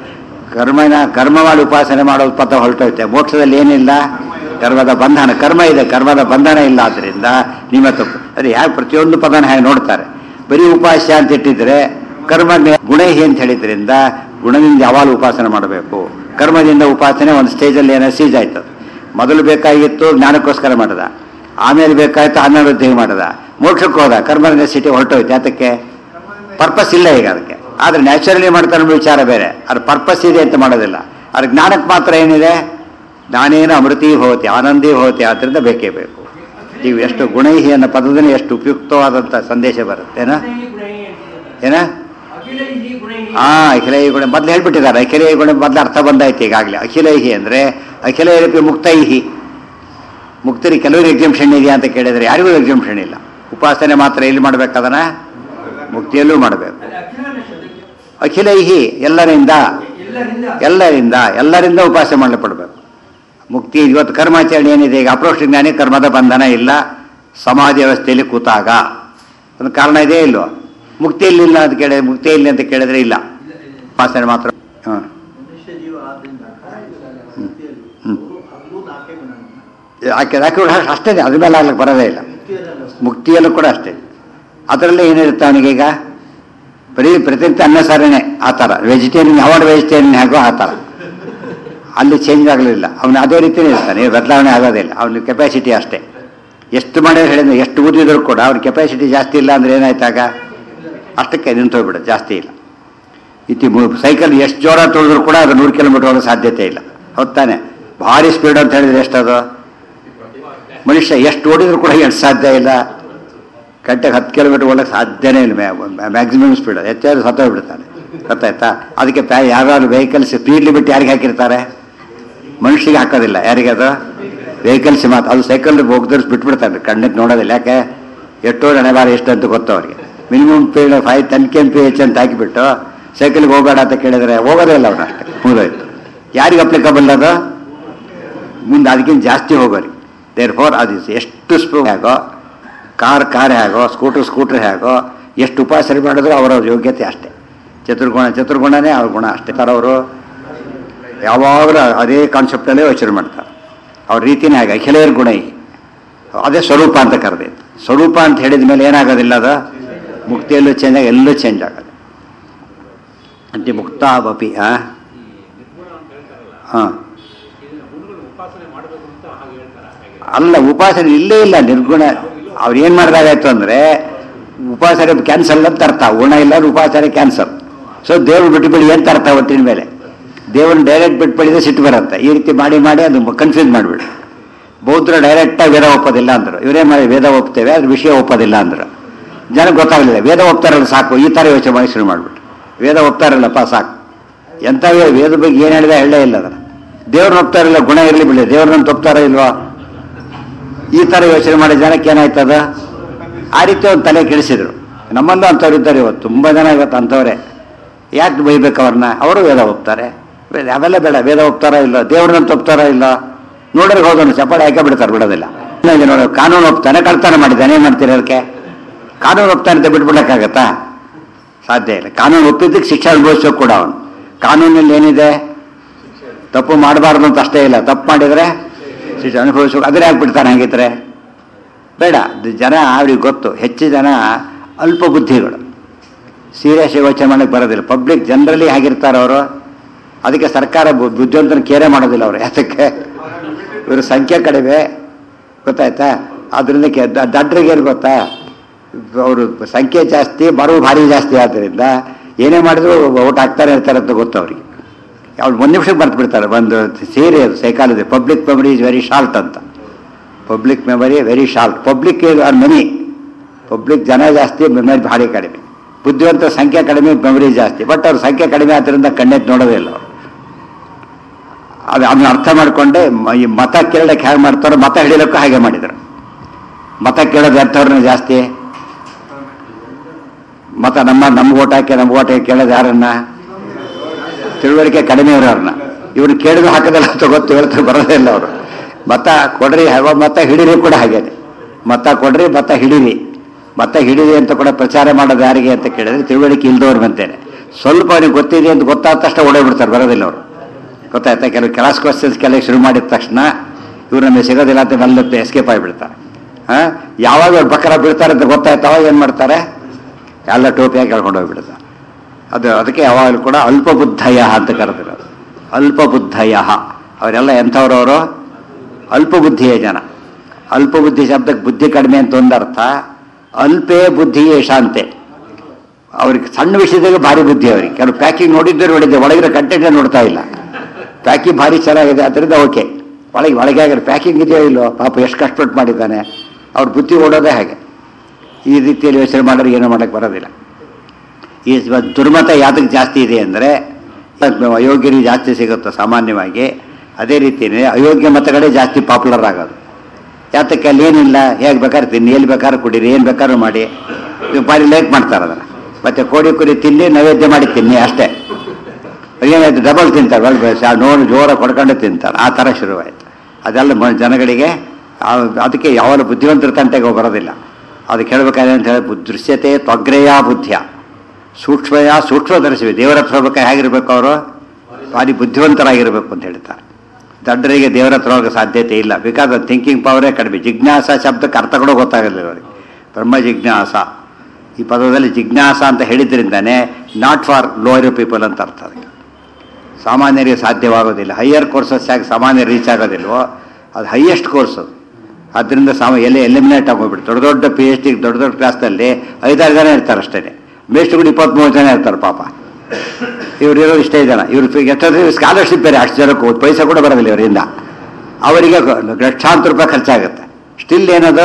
ಕರ್ಮನ ಕರ್ಮ ಮಾಡಿ ಉಪಾಸನೆ ಮಾಡೋ ಪದ ಹೊರಟೋಯ್ತೆ ಮೋಕ್ಷದಲ್ಲಿ ಏನಿಲ್ಲ ಕರ್ಮದ ಬಂಧನ ಕರ್ಮ ಇದೆ ಕರ್ಮದ ಬಂಧನ ಇಲ್ಲ ಆದ್ದರಿಂದ ನಿಮ್ಮ ತಪ್ಪು ಅದು ಯಾಕೆ ಪ್ರತಿಯೊಂದು ಪದನ ಹೇಗೆ ನೋಡ್ತಾರೆ ಬರೀ ಉಪಾಸ್ಯ ಅಂತ ಇಟ್ಟಿದ್ರೆ ಕರ್ಮ ಗುಣೈಹಿ ಅಂತ ಹೇಳಿದ್ರಿಂದ ಗುಣದಿಂದ ಯಾವಾಗ ಉಪಾಸನೆ ಮಾಡಬೇಕು ಕರ್ಮದಿಂದ ಉಪಾಸನೆ ಒಂದು ಸ್ಟೇಜಲ್ಲಿ ಏನೋ ಸೀಜ್ ಆಯ್ತು ಮೊದಲು ಬೇಕಾಗಿತ್ತು ಜ್ಞಾನಕ್ಕೋಸ್ಕರ ಮಾಡದ ಆಮೇಲೆ ಬೇಕಾಯ್ತು ಅನಾರೋಗ್ಯ ಮಾಡದ ಮೋಕ್ಷಕ್ಕೆ ಹೋದ ಕರ್ಮದ ಸಿಟಿ ಹೊರಟೋಯ್ತು ಯಾತಕ್ಕೆ ಪರ್ಪಸ್ ಇಲ್ಲ ಈಗ ಅದಕ್ಕೆ ಆದರೆ ನ್ಯಾಚುರಲಿ ಮಾಡ್ತಾರೆ ಅನ್ನೋ ವಿಚಾರ ಬೇರೆ ಅದು ಪರ್ಪಸ್ ಇದೆ ಅಂತ ಮಾಡೋದಿಲ್ಲ ಅದು ಜ್ಞಾನಕ್ಕೆ ಮಾತ್ರ ಏನಿದೆ ಜ್ಞಾನೇನ ಅಮೃತಿ ಭವತಿ ಆನಂದಿ ಭವತಿ ಆದ್ದರಿಂದ ಬೇಕೇ ಬೇಕು ನೀವು ಎಷ್ಟು ಗುಣೈಹಿ ಅನ್ನೋ ಪದದಲ್ಲಿ ಎಷ್ಟು ಉಪಯುಕ್ತವಾದಂಥ ಸಂದೇಶ ಬರುತ್ತೇನಾ ಏನ ಅಖಿಲೈಹಿ ಗುಣೈಹಿ ಆ ಅಖಿಲೈ ಗುಣ ಮೊದಲು ಹೇಳ್ಬಿಟ್ಟಿದ್ದಾರೆ ಅಖಿಲೈ ಗುಣ ಮೊದಲು ಅರ್ಥ ಬಂದಾಯ್ತು ಈಗಾಗಲೇ ಅಖಿಲೈಹಿ ಅಂದರೆ ಅಖಿಲೈರಪಿ ಮುಕ್ತೈಹಿ ಮುಕ್ತರಿ ಕೆಲವರು ಎಕ್ಸಿಬಿಷನ್ ಇದೆಯಾ ಅಂತ ಕೇಳಿದರೆ ಯಾರಿಗೂ ಎಕ್ಸಿಬಿಷನ್ ಇಲ್ಲ ಉಪಾಸನೆ ಮಾತ್ರ ಎಲ್ಲಿ ಮಾಡ್ಬೇಕದನ್ನ ಮುಕ್ತಿಯಲ್ಲೂ ಮಾಡಬೇಕು ಅಲ್ಲಿ ಅಖಿಲ ಅನ್ನೋ ಶಬ್ದಕ್ಕೆ ಅಖಿಲೈಹಿ ಎಲ್ಲರಿಂದ ಎಲ್ಲರಿಂದ ಎಲ್ಲರಿಂದ ಎಲ್ಲರಿಂದ ಉಪಾಸನೆ ಮಾಡಲ್ಪಡಬೇಕು ಮುಕ್ತಿ ಇವತ್ತು ಕರ್ಮಾಚರಣೆ ಏನಿದೆ ಈಗ ಅಪ್ರೋಕ್ಷ ಜ್ಞಾನಿ ಕರ್ಮದ ಬಂಧನ ಇಲ್ಲ ಸಮಾಧಿ ವ್ಯವಸ್ಥೆಯಲ್ಲಿ ಕೂತಾಗ ಒಂದು ಕಾರಣ ಇದೆ ಇಲ್ವೋ ಮುಕ್ತಿಯಲ್ಲಿ ಇಲ್ಲ ಅಂತ ಕೇಳಿದ್ರೆ ಮುಕ್ತಿಯಲ್ಲಿ ಅಂತ ಕೇಳಿದ್ರೆ ಇಲ್ಲ ಉಪಾಸನೆ ಮಾತ್ರ ಹಾಂ ಮನುಷ್ಯ ಜೀವ ಆದ್ರಿಂದ ಮುಕ್ತಿಯಲ್ಲಿ ಹ್ಮ್. ಅಲ್ಲೂ ನಾಲ್ಕೇ ಗುಣ ಆಕೆ ಆಕೆ ಅಷ್ಟೇ ಅದ್ರ ಮೇಲೆ ಆಗ್ಲಿಕ್ಕೆ ಬರೋದೇ ಇಲ್ಲ ಮುಕ್ತಿಯಲ್ಲ ಮುಕ್ತಿಯಲ್ಲೂ ಕೂಡ ಅಷ್ಟೇ ಅದರಲ್ಲೇ ಏನಿರುತ್ತೆ ಅವನಿಗೀಗ ಬರೀ ಪ್ರತಿನಿತ್ಯ ಅನ್ನ ಸಾರನೆ ಆ ಥರ ವೆಜಿಟೇರಿಯನ್ ಯಾವಾಗ ವೆಜಿಟೇರಿಯನ್ ಹೇಗೋ ಆ ಥರ ಅಲ್ಲಿ ಚೇಂಜ್ ಆಗಲಿಲ್ಲ ಅವನು ಅದೇ ರೀತಿಯೇ ಇರ್ತಾನೆ ಬದಲಾವಣೆ ಆಗೋದಿಲ್ಲ ಅವನ ಕೆಪಾಸಿಟಿ ಅಷ್ಟೇ ಎಷ್ಟು ಮಾಡಿದ್ರೆ ಹೇಳಿದ್ರೆ ಎಷ್ಟು ಓದಿದ್ರು ಕೂಡ ಅವ್ನ ಕೆಪಾಸಿಟಿ ಜಾಸ್ತಿ ಇಲ್ಲ ಅಂದ್ರೆ ಏನಾಯ್ತಾಗ ಅಷ್ಟಕ್ಕೆ ನಿಂತೋಗ್ಬಿಡುತ್ತೆ ಜಾಸ್ತಿ ಇಲ್ಲ ಇತಿ ಸೈಕಲ್ ಎಷ್ಟು ಜೋರ ತುಳಿದ್ರು ಕೂಡ ಅದು ನೂರು ಕಿಲೋಮೀಟರ್ ಹೋಗೋ ಸಾಧ್ಯತೆ ಇಲ್ಲ ಹೌದ್ ತಾನೆ ಭಾರಿ ಸ್ಪೀಡ್ ಅಂತ ಹೇಳಿದ್ರೆ ಎಷ್ಟದು ಮನುಷ್ಯ ಎಷ್ಟು ಓಡಿದ್ರು ಕೂಡ ಎಷ್ಟು ಸಾಧ್ಯ ಇಲ್ಲ ಗಂಟೆಗೆ ಹತ್ತು ಕಿಲೋಮೀಟರ್ ಓಡಕ್ಕೆ ಸಾಧ್ಯನೇ ಇಲ್ಲ ಮ್ಯಾಕ್ಸಿಮಮ್ ಸ್ಪೀಡ್ ಹೆಚ್ಚಾದ್ರು ಸತ್ತೋಗ್ಬಿಡ್ತಾನೆ ಗೊತ್ತಾಯ್ತಾ ಅದಕ್ಕೆ ಪ್ಯಾ ಯಾವ್ಯಾವ ವೆಹಿಕಲ್ಸ್ ಸ್ಪೀಡ್ ಲಿಮಿಟ್ ಯಾರಿಗೆ ಹಾಕಿರ್ತಾರೆ ಮನುಷ್ಯಗೆ ಹಾಕೋದಿಲ್ಲ ಯಾರಿಗೆ ಅದು ವೆಹಿಕಲ್ಸ್ ಮಾತ್ರ ಅದು ಸೈಕಲ್ ಹೋಗ್ದರ್ಸ್ ಬಿಟ್ಬಿಡ್ತಾರೆ ಕಣ್ಣಿಗೆ ನೋಡೋದಿಲ್ಲ ಯಾಕೆ ಎಷ್ಟೋ ಬಾರ ಎಷ್ಟು ಅಂತ ಗೊತ್ತು ಅವ್ರಿಗೆ minimum speed five ten K P H ಅಂತ ಹಾಕಿಬಿಟ್ಟು ಸೈಕಲ್ಗೆ ಹೋಗೋಣ ಅಂತ ಕೇಳಿದ್ರೆ ಹೋಗೋದೇ ಇಲ್ಲ ಅವನು ಅಷ್ಟೇ ಮುಗಿದೋಯ್ತು ಯಾರಿಗೆ ಅಪ್ಲಿಕಬಲ್ ಅದು ಮುಂದೆ ಅದಕ್ಕಿಂತ ಜಾಸ್ತಿ ಹೋಗೋರಿ ದೇರ್ ಫೋರ್ ಅದು ಎಷ್ಟು ಸ್ಪೀ ಹೇಗೋ ಕಾರ್ ಕಾರ್ ಹೇಗೋ ಸ್ಕೂಟರ್ ಸ್ಕೂಟರ್ ಹೇಗೋ ಎಷ್ಟು ಉಪಾಸನೆ ಮಾಡಿದ್ರು ಅವರ ಯೋಗ್ಯತೆ ಅಷ್ಟೇ ಚತುರ್ಗುಣ ಚತುರ್ಗುಣನೇ ಅವ್ರ ಗುಣ ಅಷ್ಟೇ ಥರ ಅವರು ಯಾವಾಗಲೂ ಅದೇ ಕಾನ್ಸೆಪ್ಟಲ್ಲೇ ಯೋಚನೆ ಮಾಡ್ತಾರೆ ಅವ್ರ ರೀತಿನೇ ಹಾಗೆ ಅಖಿಲೇರ್ ಗುಣ ಈ. ಅದೇ ಸ್ವರೂಪ ಅಂತ ಕರೆದೈತೆ ಸ್ವರೂಪ ಅಂತ ಹೇಳಿದ ಮೇಲೆ ಏನಾಗೋದಿಲ್ಲ ಅದು ಮುಕ್ತಿಯಲ್ಲೂ ಚೇಂಜ್ ಆಗಿ ಎಲ್ಲೂ ಚೇಂಜ್ ಆಗೋದು ಅಂತೆ ಮುಕ್ತಾವಪಿ ಹಾಂ ಹಾಂ ಅಲ್ಲ ಉಪಾಸನೆ ಇಲ್ಲೇ ಇಲ್ಲ ನಿರ್ಗುಣ ಅವ್ರು ಏನು ಮಾಡಿದಾಗಾಯ್ತು ಅಂದರೆ ಉಪಾಸನೆ ಕ್ಯಾನ್ಸಲ್ ಅಂತ ಅರ್ಥ ಗುಣ ಇಲ್ಲ ಅಂದ್ರೆ ಉಪಾಸನೆ ಕ್ಯಾನ್ಸಲ್ ಸೊ ದೇವ್ರು ಬಿಟ್ಟುಬಿಡಿ ಅಂತ ಅರ್ಥ ಒಟ್ಟಿನ ಮೇಲೆ ದೇವ್ರನ್ನ ಡೈರೆಕ್ಟ್ ಬಿಟ್ಬಿಡಿದ್ರೆ ಸಿಟ್ಟು ಬರುತ್ತೆ ಈ ರೀತಿ ಮಾಡಿ ಮಾಡಿ ಅದು ಕನ್ಫ್ಯೂಸ್ ಮಾಡಿಬಿಡು ಬೌದ್ಧರು ಡೈರೆಕ್ಟಾಗಿ ವೇದ ಒಪ್ಪೋದಿಲ್ಲ ಅಂದರು ಇವರೇ ಮಾಡಿ ವೇದ ಒಪ್ತೇವೆ ಅದ್ರ ವಿಷಯ ಒಪ್ಪೋದಿಲ್ಲ ಅಂದರು ಜನಕ್ಕೆ ಗೊತ್ತಾಗಲಿಲ್ಲ ವೇದ ಒಪ್ತಾರಲ್ಲ ಸಾಕು ಈ ಥರ ಯೋಚನೆ ಮಾಡಿ ಶುರು ಮಾಡಿಬಿಟ್ಟು ವೇದ ಒಪ್ತಾರಲ್ಲಪ್ಪ ಸಾಕು ಎಂಥ ವೇ- ವೇದ ಬಗ್ಗೆ ಏನು ಹೇಳಿದೆ ಹೇಳೇ ಇಲ್ಲ ಅದನ್ನು ದೇವ್ರನ್ನ ಒಪ್ತಾರಿಲ್ಲ ಗುಣ ಇರಲಿ ಬಿಡಿ ದೇವ್ರನ್ನ ಒಪ್ತಾರ ಇಲ್ವಾ ಈ ಥರ ಯೋಚನೆ ಮಾಡೋ ಜನಕ್ಕೆ ಏನಾಯ್ತದ ಆ ರೀತಿ ಒಂದು ತಲೆ ಕೆಡಿಸಿದ್ರು ನಮ್ಮಲ್ಲೂ ಅಂಥವ್ರು ಇದ್ದಾರೆ ಇವತ್ತು ತುಂಬ ಜನ ಇವತ್ತು ಅಂಥವ್ರೆ ಯಾಕೆ ಬೈಬೇಕು ಅವ್ರನ್ನ ಅವರು ವೇದ ಒಪ್ತಾರೆ ವೇದ ಅವೆಲ್ಲ ಬೇಡ ವೇದ ಒಪ್ತಾರ ಇಲ್ಲ ದೇವ್ರನ್ನ ಒಪ್ತಾರ ಇಲ್ಲ ನೋಡ್ರಿಗೆ ಹೋದನು ಚಪ್ಪಾಳೆ ಹಾಕೇ ಬಿಡ್ತಾರೆ ಬಿಡೋದಿಲ್ಲ ಇನ್ನೊಂದು ನೋಡು ಕಾನೂನು ಒಪ್ತಾನೆ ಕಳ್ತನ ಮಾಡಿದ್ದಾನೆ ಏನು ಮಾಡ್ತೀರಿ ಅದಕ್ಕೆ ಕಾನೂನು ಒಪ್ತಾನೆ ಅಂತ ಬಿಟ್ಬಿಡಕ್ಕಾಗತ್ತಾ ಸಾಧ್ಯ ಇಲ್ಲ ಕಾನೂನು ಒಪ್ಪಿದ್ದಕ್ಕೆ ಶಿಕ್ಷೆ ಅನುಭವಿಸೋಕೆ ಕೂಡ ಅವನು ಕಾನೂನಲ್ಲಿ ಏನಿದೆ ತಪ್ಪು ಮಾಡಬಾರ್ದು ಅಂತ ಅಷ್ಟೇ ಇಲ್ಲ ತಪ್ಪು ಮಾಡಿದರೆ ಶಿಕ್ಷೆ ಅನುಭವಿಸೋಕೆ ಅದ್ರೆ ಹಾಕ್ಬಿಡ್ತಾನೆ ಹಾಗಿದ್ರೆ ಬೇಡ ಇದು ಜನ ಅವ್ರಿಗೆ ಗೊತ್ತು ಹೆಚ್ಚು ಜನ ಅಲ್ಪ ಬುದ್ಧಿಗಳು ಸೀರಿಯಸ್ ಯೋಚನೆ ಮಾಡಕ್ಕೆ ಬರೋದಿಲ್ಲ ಪಬ್ಲಿಕ್ ಜನರಲಿ ಆಗಿರ್ತಾರೆ ಅವರು ಅದಕ್ಕೆ ಸರ್ಕಾರ ಬು- ಬುದ್ಧಿವಂತನ ಕೇರೆ ಮಾಡೋದಿಲ್ಲ ಅವರು ಯಾತಕ್ಕೆ ಇವ್ರ ಸಂಖ್ಯೆ ಕಡಿಮೆ ಗೊತ್ತಾಯ್ತಾ ಅದರಿಂದ ಕೆ ದ- ದಡ್ರಿಗೆ ಏನು ಗೊತ್ತಾ ಅವರು ಸಂಖ್ಯೆ ಜಾಸ್ತಿ ಬರೋ ಭಾರಿ ಜಾಸ್ತಿ ಆದ್ದರಿಂದ ಏನೇ ಮಾಡಿದ್ರು ಓಟ್ ಹಾಕ್ತಾನೆ ಇರ್ತಾರೆ ಅಂತ ಗೊತ್ತು ಅವ್ರಿಗೆ ಅವ್ರು ಒಂದು ನಿಮಿಷಕ್ಕೆ ಬರ್ತು ಬಿಡ್ತಾರೆ ಒಂದು ಸೇರಿ ಅದು psychology public memory is very short ಅಂತ public memory very short public are many public ಜನ ಜಾಸ್ತಿ ಮೆಮರಿ ಭಾರಿ ಕಡಿಮೆ ಬುದ್ಧಿವಂತರ ಸಂಖ್ಯೆ ಕಡಿಮೆ ಮೆಮರಿ ಜಾಸ್ತಿ ಬಟ್ ಅವ್ರ ಸಂಖ್ಯೆ ಕಡಿಮೆ ಆದ್ದರಿಂದ ಕಣ್ಣೆತ್ತು ನೋಡೋದೇ ಇಲ್ಲ ಅವರು ಅದು ಅದನ್ನ ಅರ್ಥ ಮಾಡಿಕೊಂಡೆ ಮ- ಈ ಮತ ಕೇಳಕ್ಕೆ ಹೇಗೆ ಮಾಡ್ತಾರೋ ಮತ ಹಿಡಿಯೋಕ್ಕೂ ಹಾಗೆ ಮಾಡಿದರು ಮತ ಕೇಳೋದು ಎಂಥವ್ರನ್ನ ಜಾಸ್ತಿ ಮತ ನಮ್ಮ ನಮ್ಮ ಓಟ್ ಹಾಕಿ ನಮ್ಮ ಓಟ್ ಹಾಕಿ ಕೇಳೋದು ಯಾರನ್ನ ತಿಳುವಳಿಕೆ ಕಡಿಮೆ ಇರೋರನ್ನ ಇವ್ರು ಕೇಳಿದ್ರು ಹಾಕೋದಲ್ಲ ಅಂತ ಗೊತ್ತು ಹೇಳ್ತಾರೆ ಬರೋದೇ ಇಲ್ಲ ಅವರು ಮತ ಕೊಡ್ರಿ ಹವ ಮತ ಹಿಡೀರಿ ಕೂಡ ಹಾಗೇನೆ ಮತ ಕೊಡ್ರಿ ಮತ ಹಿಡೀರಿ ಮತ ಹಿಡೀರಿ ಅಂತ ಕೂಡ ಪ್ರಚಾರ ಮಾಡೋದು ಯಾರಿಗೆ ಅಂತ ಕೇಳಿದ್ರೆ ತಿಳುವಳಿಕೆ ಇಲ್ದವ್ರು ಬಂತೇನೆ ಸ್ವಲ್ಪ ಅವ್ರಿಗೆ ಗೊತ್ತಿದೆ ಅಂತ ಗೊತ್ತಾದ ತಕ್ಷಣ ಓಡೇ ಬಿಡ್ತಾರೆ ಬರೋದಿಲ್ಲ ಅವರು ಗೊತ್ತಾಯ್ತಾ ಕೆಲವು ಕ್ಲಾಸ್ ಕ್ವಶನ್ಸ್ ಕೆಲ ಶುರು ಮಾಡಿದ ತಕ್ಷಣ ಇವ್ರು ನಮಗೆ ಸಿಗೋದಿಲ್ಲ ಅಂತ ಮೆಲ್ಲತ್ತೆ ಎಸ್ಕೇಪ್ ಆಗಿಬಿಡ್ತಾರೆ ಹಾಂ ಯಾವಾಗ ಅವ್ರು ಬಕರ ಬೀಳ್ತಾರೆ ಅಂತ ಗೊತ್ತಾಯ್ತು ಅವಾಗ ಏನು ಮಾಡ್ತಾರೆ ಎಲ್ಲ ಟೋಪಿಯಾಗಿ ಕೇಳ್ಕೊಂಡು ಹೋಗ್ಬಿಡ್ತಾರೆ ಅದು ಅದಕ್ಕೆ ಯಾವಾಗಲೂ ಕೂಡ ಅಲ್ಪಬುದ್ಧಯ ಅಂತ ಕರೆದಿರೋದು ಅಲ್ಪಬುದ್ಧಯ ಅವರೆಲ್ಲ ಎಂಥವ್ರವರು ಅಲ್ಪಬುದ್ಧಿಯ ಜನ ಅಲ್ಪಬುದ್ಧಿ ಶಬ್ದಕ್ಕೆ ಬುದ್ಧಿ ಕಡಿಮೆ ಅಂತ ಒಂದರ್ಥ ಅಲ್ಪೇ ಬುದ್ಧಿಯೇ ಶಾಂತೆ ಅವ್ರಿಗೆ ಸಣ್ಣ ವಿಷಯದಾಗ ಭಾರಿ ಬುದ್ಧಿ ಅವ್ರಿಗೆ ಕೆಲವು ಪ್ಯಾಕಿಂಗ್ ನೋಡಿದ್ದೇ ನೋಡಿದ್ದೆ ಒಳಗಿರೋ ಕಂಟೆಂಟೇ ನೋಡ್ತಾ ಇಲ್ಲ ಪ್ಯಾಕಿಂಗ್ ಭಾರಿ ಚೆನ್ನಾಗಿದೆ ಅದರಿಂದ ಓಕೆ ಒಳಗೆ ಒಳಗೆ ಆಗಿರೋ ಪ್ಯಾಕಿಂಗ್ ಇದೆಯೋ ಇಲ್ಲೋ ಪಾಪ ಎಷ್ಟು ಕಷ್ಟಪಟ್ಟು ಮಾಡಿದ್ದಾನೆ ಅವ್ರ ಬುದ್ಧಿ ಓಡೋದೇ ಹಾಗೆ ಈ ರೀತಿಯಲ್ಲಿ ಯೋಚನೆ ಮಾಡೋರು ಏನೂ ಮಾಡೋಕ್ಕೆ ಬರೋದಿಲ್ಲ ಈ ಸ- ದುರ್ಮತ ಯಾತಕ್ಕೆ ಜಾಸ್ತಿ ಇದೆ ಅಂದರೆ ಅಯೋಗ್ಯರಿಗೆ ಜಾಸ್ತಿ ಸಿಗುತ್ತೆ ಸಾಮಾನ್ಯವಾಗಿ ಅದೇ ರೀತಿಯೇ ಅಯೋಗ್ಯ ಮತಗಳೇ ಜಾಸ್ತಿ ಪಾಪ್ಯುಲರ್ ಆಗೋದು ಯಾತಕ್ಕೆ ಅಲ್ಲಿ ಏನಿಲ್ಲ ಹೇಗೆ ಬೇಕಾದ್ರೆ ತಿನ್ನಿ ಎಲ್ಲಿ ಬೇಕಾದ್ರೂ ಕುಡೀರಿ ಏನು ಬೇಕಾದ್ರೂ ಮಾಡಿ ಇವ್ ಭಾರಿ ಲೈಕ್ ಮಾಡ್ತಾರೆ ಅದನ್ನು ಮತ್ತೆ ಕೋಡಿ ಕುರಿ ತಿನ್ನಿ ನೈವೇದ್ಯ ಮಾಡಿ ತಿನ್ನಿ ಅಷ್ಟೇ ಏನಾಯ್ತು ಡಬಲ್ ತಿಂತಾರೆ ಒಳ್ಳೆ ನೋಡಿ ಜೋರ ಕೊಡ್ಕೊಂಡು ತಿಂತಾರೆ ಆ ಥರ ಶುರುವಾಯಿತು ಅದೆಲ್ಲ ಮ- ಜನಗಳಿಗೆ ಆ- ಅದಕ್ಕೆ ಯಾವಾಗ ಬುದ್ಧಿವಂತರ ತಂಟೆಗೆ ಬರೋದಿಲ್ಲ ಅದಕ್ಕೆ ಹೇಳ್ಬೇಕಾದ್ರೆ ಅಂತ ಹೇಳಿ ಬುದ್- ದೃಶ್ಯತೆ ತ್ವಗ್ರೆಯ ಬುದ್ಧಿಯ ಸೂಕ್ಷ್ಮಯ ಸೂಕ್ಷ್ಮದರ್ಶಿವಿ ದೇವರ ಹತ್ರ ಹೋಗ್ಬೇಕಾದ್ರೆ ಹೇಗಿರ್ಬೇಕು ಅವರು ಭಾರಿ ಬುದ್ಧಿವಂತರಾಗಿರ್ಬೇಕು ಅಂತ ಹೇಳ್ತಾರೆ ದಡ್ಡರಿಗೆ ದೇವರ ಹತ್ರ ಹೋಗೋ ಸಾಧ್ಯತೆ ಇಲ್ಲ ಬಿಕಾಸ್ ಥಿಂಕಿಂಗ್ ಪವರೇ ಕಡಿಮೆ ಜಿಜ್ಞಾಸ ಶಬ್ದಕ್ಕೆ ಅರ್ಥ ಕೂಡ ಗೊತ್ತಾಗಲ್ಲ ಅವರಿಗೆ ಬ್ರಹ್ಮ ಜಿಜ್ಞಾಸ ಈ ಪದದಲ್ಲಿ ಜಿಜ್ಞಾಸ ಅಂತ ಹೇಳಿದ್ರಿಂದಾನೆ ನಾಟ್ ಫಾರ್ ಲೋಯರ್ ಪೀಪಲ್ ಅಂತ ಅರ್ಥ ಅದಕ್ಕೆ ಸಾಮಾನ್ಯರಿಗೆ ಸಾಧ್ಯವಾಗೋದಿಲ್ಲ ಹೈಯರ್ ಕೋರ್ಸಸ್ ಯಾಕೆ ಸಾಮಾನ್ಯ ರೀಚ್ ಆಗೋದಿಲ್ವೋ ಅದು ಹೈಯೆಸ್ಟ್ ಕೋರ್ಸ್ ಅದು ಆದ್ದರಿಂದ ಸಾಮ ಎಲ್ಲ ಎಲಿಮಿನೇಟ್ ಆಗೋಗ್ಬಿಟ್ಟು ದೊಡ್ಡ ದೊಡ್ಡ ಪಿ ಎಚ್ ಡಿ ದೊಡ್ಡ ದೊಡ್ಡ ಕ್ಲಾಸ್ನಲ್ಲಿ ಐದಾರು ಜನ ಇರ್ತಾರೆ ಅಷ್ಟೇ ಮೇಸ್ಟ್ಗಳು ಇಪ್ಪತ್ತ್ಮೂರು ಜನ ಇರ್ತಾರೆ ಪಾಪ ಇವ್ರು ಇರೋದು ಇಷ್ಟೇ ಜನ ಇವ್ರು ಎಷ್ಟಾದ್ರೆ ಸ್ಕಾಲರ್ಶಿಪ್ ಬೇರೆ ಅಷ್ಟು ಜನಕ್ಕೆ ಹೋದ್ ಪೈಸೆ ಕೂಡ ಬರೋದಿಲ್ಲ ಇವರಿಂದ ಅವರಿಗೆ ಲಕ್ಷಾಂತರ ರೂಪಾಯಿ ಖರ್ಚಾಗುತ್ತೆ ಸ್ಟಿಲ್ ಏನದು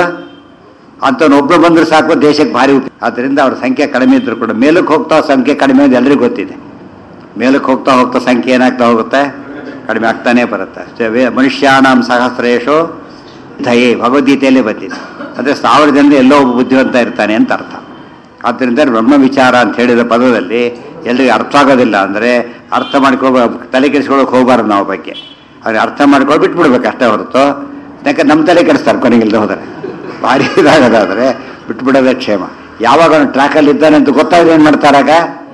ಒಬ್ಬರು ಬಂದ್ರೆ ಸಾಕು ದೇಶಕ್ಕೆ ಭಾರಿ ಉಪ ಆದ್ದರಿಂದ ಅವ್ರ ಸಂಖ್ಯೆ ಕಡಿಮೆ ಇದ್ರು ಕೂಡ ಮೇಲಕ್ಕೆ ಹೋಗ್ತಾ ಸಂಖ್ಯೆ ಕಡಿಮೆ ಅಂತ ಎಲ್ಲರಿಗೂ ಗೊತ್ತಿದೆ ಮೇಲಕ್ಕೆ ಹೋಗ್ತಾ ಹೋಗ್ತಾ ಸಂಖ್ಯೆ ಏನಾಗ್ತಾ ಹೋಗುತ್ತೆ ಕಡಿಮೆ ಆಗ್ತಾನೆ ಬರುತ್ತೆ ಅಷ್ಟೇ ವೇ- ಮನುಷ್ಯಾನಾಂ ಸಹಸ್ರೇಶು ದಯೆ ಭಗವದ್ಗೀತೆಯಲ್ಲೇ ಬಂದಿದೆ ಅಂದರೆ ಸಾವಿರ ಜನರು ಎಲ್ಲೋ ಒಬ್ಬ ಬುದ್ಧಿವಂತ ಇರ್ತಾನೆ ಅಂತ ಅರ್ಥ ಆದ್ದರಿಂದ ಬ್ರಹ್ಮ ವಿಚಾರ ಅಂತ ಹೇಳಿದ ಪದದಲ್ಲಿ ಎಲ್ರಿಗೂ ಅರ್ಥ ಆಗೋದಿಲ್ಲ ಅಂದರೆ ಅರ್ಥ ಮಾಡ್ಕೊ ತಲೆ ಕೆಡಿಸ್ಕೊಳಕ್ಕೆ ಹೋಗಬಾರ್ದು ನಾವು ಬಗ್ಗೆ ಅವ್ರಿಗೆ ಅರ್ಥ ಮಾಡ್ಕೊಂಡು ಬಿಟ್ಬಿಡ್ಬೇಕು ಅಷ್ಟೇ ಹೊರತು ಯಾಕೆ ನಮ್ಮ ತಲೆ ಕೆಡಿಸ್ತಾರೆ ಕೊನೆಗಿಲ್ದೆ ಹೋದರೆ ಭಾರಿ ಇದಾಗೋದಾದರೆ ಬಿಟ್ಬಿಡೋದೇ ಕ್ಷೇಮ ಯಾವಾಗ ಅವನು ಟ್ರ್ಯಾಕಲ್ಲಿ ಇದ್ದಾನೆ ಅಂತ ಗೊತ್ತಾಗ ಏನು ಮಾಡ್ತಾರಾಗ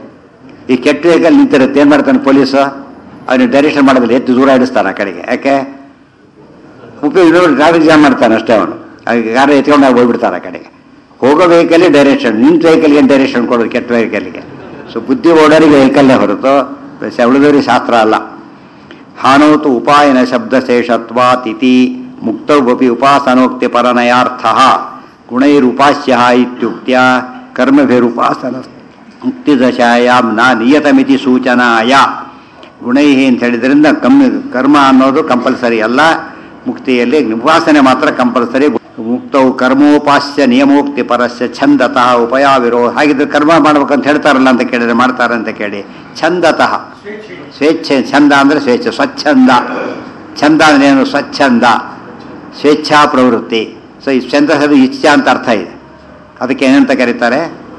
ಈ ಕೆಟ್ಟ ವೆಹಿಕಲ್ ನಿಂತಿರುತ್ತೆ ಏನು ಮಾಡ್ತಾನೆ ಪೊಲೀಸು ಅವನಿಗೆ ಡೈರೆಕ್ಷನ್ ಮಾಡೋದಿಲ್ಲ ಎತ್ತು ದೂರ ಇಡಿಸ್ತಾನೆ ಆ ಕಡೆಗೆ ಯಾಕೆ ಉಪಯೋಗ ಟ್ರಾಫಿಕ್ ಜಾಮ್ ಮಾಡ್ತಾನೆ ಅಷ್ಟೇ ಅವನು ಗಾಡಿ ಎತ್ಕೊಂಡು ಹೋಗಿ ಹೋಗ್ಬಿಡ್ತಾರೆ ಆ ಕಡೆಗೆ ಹೋಗೋ ವೆಹಿಕಲ್ ಡೈರೆಕ್ಷನ್ ನಿಂತ ವೆಹಿಕಲ್ಗೆ ಡೈರೆಕ್ಷನ್ ಕೊಡೋದು ಕೆಟ್ಟ ವೆಹಿಕಲ್ಗೆ ಸೊ ಬುದ್ಧಿ ಓಡೋರಿಗೆ ವೆಹಿಕಲ್ಲೇ ಹೊರತು ಉಳಿದವರಿಗೆ ಶಾಸ್ತ್ರ ಅಲ್ಲ ಹಾನೋತು ಉಪಾಯನ ಶಬ್ದಶೇಷತ್ವಾತಿಥಿ ಮುಕ್ತೌಪಿ ಉಪಾಸನೋಕ್ತಿ ಪರನಯಾರ್ಥ ಗುಣೈರುಪಾಸ್ಯ ಇತ್ಯುಕ್ತ್ಯ ಕರ್ಮಭಿರುಪಾಸನ ಮುಕ್ತಿದಶಾಯಾಮ್ ನ ನಿಯತಮಿತಿ ಸೂಚನಾಯ ಗುಣೈ ಅಂತ ಹೇಳಿದ್ರಿಂದ ಕಮ್ಮಿ ಕರ್ಮ ಅನ್ನೋದು ಕಂಪಲ್ಸರಿ ಅಲ್ಲ ಮುಕ್ತಿಯಲ್ಲಿ ಉಪಾಸನೆ ಮಾತ್ರ ಕಂಪಲ್ಸರಿ ಮುಕ್ತವು ಕರ್ಮೋಪಾಸ್ಯ ನಿಯಮೋಕ್ತಿ ಪರಸ್ಯ ಛಂದತಃ ಉಪಯಾವಿರೋ ಹಾಗಿದ್ರೆ ಕರ್ಮ ಮಾಡ್ಬೇಕಂತ ಹೇಳ್ತಾರಲ್ಲ ಅಂತ ಕೇಳಿದ್ರೆ ಮಾಡ್ತಾರೆ ಅಂತ ಕೇಳಿ ಛಂದತಃ ಸ್ವೇಚ್ಛೆ ಛಂದ ಅಂದರೆ ಸ್ವೇಚ್ಛೆ ಸ್ವಚ್ಛಂದ ಛಂದ ಅಂದ್ರೆ ಏನು ಸ್ವಚ್ಛಂದ ಸ್ವೇಚ್ಛಾ ಪ್ರವೃತ್ತಿ ಸೊ ಈ ಛಂದಸದು ಇಚ್ಛಾ ಅಂತ ಅರ್ಥ ಇದೆ ಅದಕ್ಕೆ ಏನಂತ ಕರೀತಾರೆ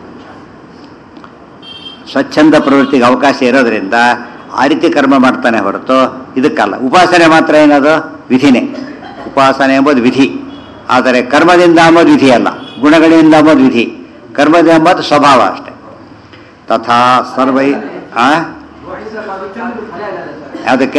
ಸ್ವಚ್ಛಂದ ಪ್ರವೃತ್ತಿಗೆ ಅವಕಾಶ ಇರೋದ್ರಿಂದ ಆ ರೀತಿ ಕರ್ಮ ಮಾಡ್ತಾನೆ ಹೊರತು ಇದಕ್ಕಲ್ಲ ಉಪಾಸನೆ ಮಾತ್ರ ಏನದು ವಿಧಿನೇ ಉಪಾಸನೆ ಎಂಬುದು ವಿಧಿ ಆದರೆ ಕರ್ಮದಿಂದ ಅಂಬೋದು ವಿಧಿ ಅಲ್ಲ ಗುಣಗಳಿಂದ ಅಂಬೋದು ವಿಧಿ ಕರ್ಮದಿಂದ ಎಂಬುದು ಸ್ವಭಾವ ಅಷ್ಟೆ ತಥಾ ಸರ್ವೈ ಆ ಯಾವುದಕ್ಕೆ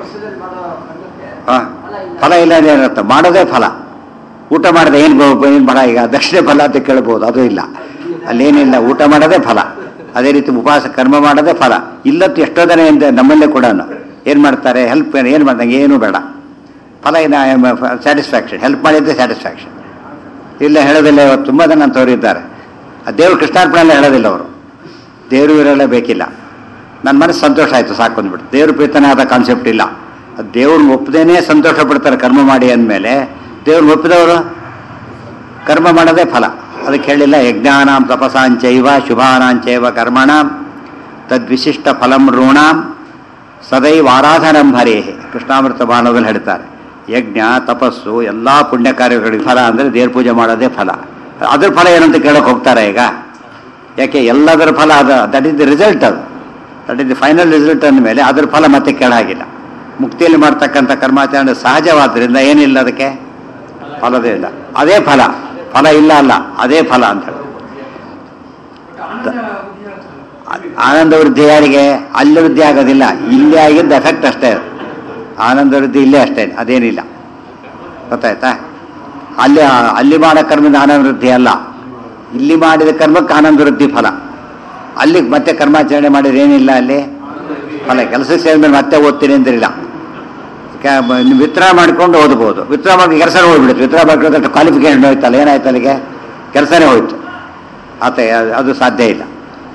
ಆ, ಫಲ ಇಲ್ಲ ಅಂದ್ರೆ ಏನರ್ಥ ಮಾಡೋದೇ ಫಲ ಊಟ ಮಾಡಿದೆ ಏನು ಏನು ಫಲ ಈಗ ದಕ್ಷಿಣ ಫಲ ಅಂತ ಕೇಳ್ಬೋದು ಅದು ಇಲ್ಲ ಅಲ್ಲೇನಿಲ್ಲ ಊಟ ಮಾಡೋದೇ ಫಲ ಅದೇ ರೀತಿ ಉಪವಾಸ ಕರ್ಮ ಮಾಡೋದೇ ಫಲ ಇಲ್ಲತ್ತು ಎಷ್ಟೋ ಜನ ಎಂದ ನಮ್ಮಲ್ಲೇ ಕೂಡ ಏನು ಮಾಡ್ತಾರೆ ಹೆಲ್ಪ್ ಏನು ಮಾಡ್ದಂಗೆ ಏನೂ ಬೇಡ ಫಲ ಏನು ಸ್ಯಾಟಿಸ್ಫ್ಯಾಕ್ಷನ್ ಹೆಲ್ಪ್ ಮಾಡಿದ್ದೆ ಸ್ಯಾಟಿಸ್ಫ್ಯಾಕ್ಷನ್ ಇಲ್ಲ ಹೇಳೋದಿಲ್ಲ ಇವತ್ತು ತುಂಬ ಜನ ಅಂಥವ್ರು ಇದ್ದಾರೆ ಆ ದೇವ್ರು ಕೃಷ್ಣಾರ್ಪಣೆ ಎಲ್ಲ ಹೇಳೋದಿಲ್ಲ ಅವರು ದೇವರು ಇರಲ್ಲ ಬೇಕಿಲ್ಲ ನನ್ನ ಮನಸ್ಸು ಸಂತೋಷ ಆಯಿತು ಸಾಕು ಅಂದ್ಬಿಟ್ಟು ದೇವ್ರ ಪ್ರೀತನೇ ಆದ ಕಾನ್ಸೆಪ್ಟ್ ಇಲ್ಲ ಅದು ದೇವ್ರನ್ನ ಒಪ್ಪದೇನೆ ಸಂತೋಷ ಪಡ್ತಾರೆ ಕರ್ಮ ಮಾಡಿ ಅಂದಮೇಲೆ ದೇವ್ರನ್ನ ಒಪ್ಪಿದವರು ಕರ್ಮ ಮಾಡೋದೇ ಫಲ ಅದಕ್ಕೆ ಹೇಳಿಲ್ಲ ಯಜ್ಞಾನಾಂ ತಪಸಾಂಚೈವ ಶುಭಾನಾಂಚೈವ ಕರ್ಮಣಾಂ ತದ್ವಿಶಿಷ್ಟ ಫಲಂ ಋಣಾಂ ಸದೈವ ಆರಾಧನಂಭರೇ ಕೃಷ್ಣಾಮೃತ ಬಾಣದಲ್ಲಿ ಹೇಳ್ತಾರೆ ಯಜ್ಞ ತಪಸ್ಸು ಎಲ್ಲ ಪುಣ್ಯ ಕಾರ್ಯಗಳಿಗೆ ಫಲ ಅಂದರೆ ದೇವ್ರ ಪೂಜೆ ಮಾಡೋದೇ ಫಲ ಅದ್ರ ಫಲ ಏನಂತ ಕೇಳೋಕೆ ಹೋಗ್ತಾರೆ ಈಗ ಯಾಕೆ ಎಲ್ಲದರ ಫಲ ಅದು ದಟ್ ಇಸ್ ದಿ ರಿಸಲ್ಟ್ ಅದು that is the final result ಅಂದಮೇಲೆ ಅದ್ರ ಫಲ ಮತ್ತೆ ಕೇಳಾಗಿಲ್ಲ ಮುಕ್ತಿಯಲ್ಲಿ ಮಾಡ್ತಕ್ಕಂಥ ಕರ್ಮಾಚರಣೆ ಸಹಜವಾದ್ರಿಂದ ಏನಿಲ್ಲ ಅದಕ್ಕೆ ಫಲದೇ ಇಲ್ಲ ಅದೇ ಫಲ ಫಲ ಇಲ್ಲ ಅಲ್ಲ ಅದೇ ಫಲ ಅಂತ ಹೇಳಿ ಬಟ್ ಆನಂದ ಬುದ್ಧಿ ಆಗ್ತದೆ. ಆ- ಆನಂದ ವೃದ್ಧಿ ಯಾರಿಗೆ ಅಲ್ಲಿ ವೃದ್ಧಿ ಆಗೋದಿಲ್ಲ ಇಲ್ಲಿ ಆಗಿದ್ದ ಎಫೆಕ್ಟ್ ಅಷ್ಟೇ ಅದು. ಆನಂದ ವೃದ್ಧಿ ಇಲ್ಲೇ ಅಷ್ಟೇ ಅದೇನಿಲ್ಲ ಗೊತ್ತಾಯ್ತಾ ಅಲ್ಲಿ ಅಲ್ಲಿ ಮಾಡೋ ಕರ್ಮದ ಆನಂದ ವೃದ್ಧಿ ಅಲ್ಲ ಇಲ್ಲಿ ಮಾಡಿದ ಕರ್ಮಕ್ಕೆ ಆನಂದ ವೃದ್ಧಿ ಫಲ ಅಲ್ಲಿ ಮತ್ತೆ ಕರ್ಮಾಚರಣೆ ಮಾಡಿದ್ರೆ ಏನಿಲ್ಲ ಅಲ್ಲಿ ಫಲ ಕೆಲಸಕ್ಕೆ ಸೇರಿದ್ಮೇಲೆ ಮತ್ತೆ ಓದ್ತೀನಿ ಅಂದಿರಲಿಲ್ಲ ಕ- ಬ- ನೀವು ವಿತ್ಡ್ರಾ ಮಾಡ್ಕೊಂಡು ಓದ್ಬೋದು ವಿತ್ಡ್ರಾ ಮಾಡಿ ಕೆಲಸ ಹೋಗ್ಬಿಡುತ್ತೆ ವಿತ್ಡ್ರಾ ಮಾಡ್ಕೊಂಡ್ರೆ ಕ್ವಾಲಿಫಿಕೇಶನ್ ಹೋಯ್ತಲ್ಲ ಏನಾಯ್ತು ಅಲ್ಲಿಗೆ ಕೆಲಸನೇ ಹೋಯ್ತು ಆತ ಅದು ಸಾಧ್ಯ ಇಲ್ಲ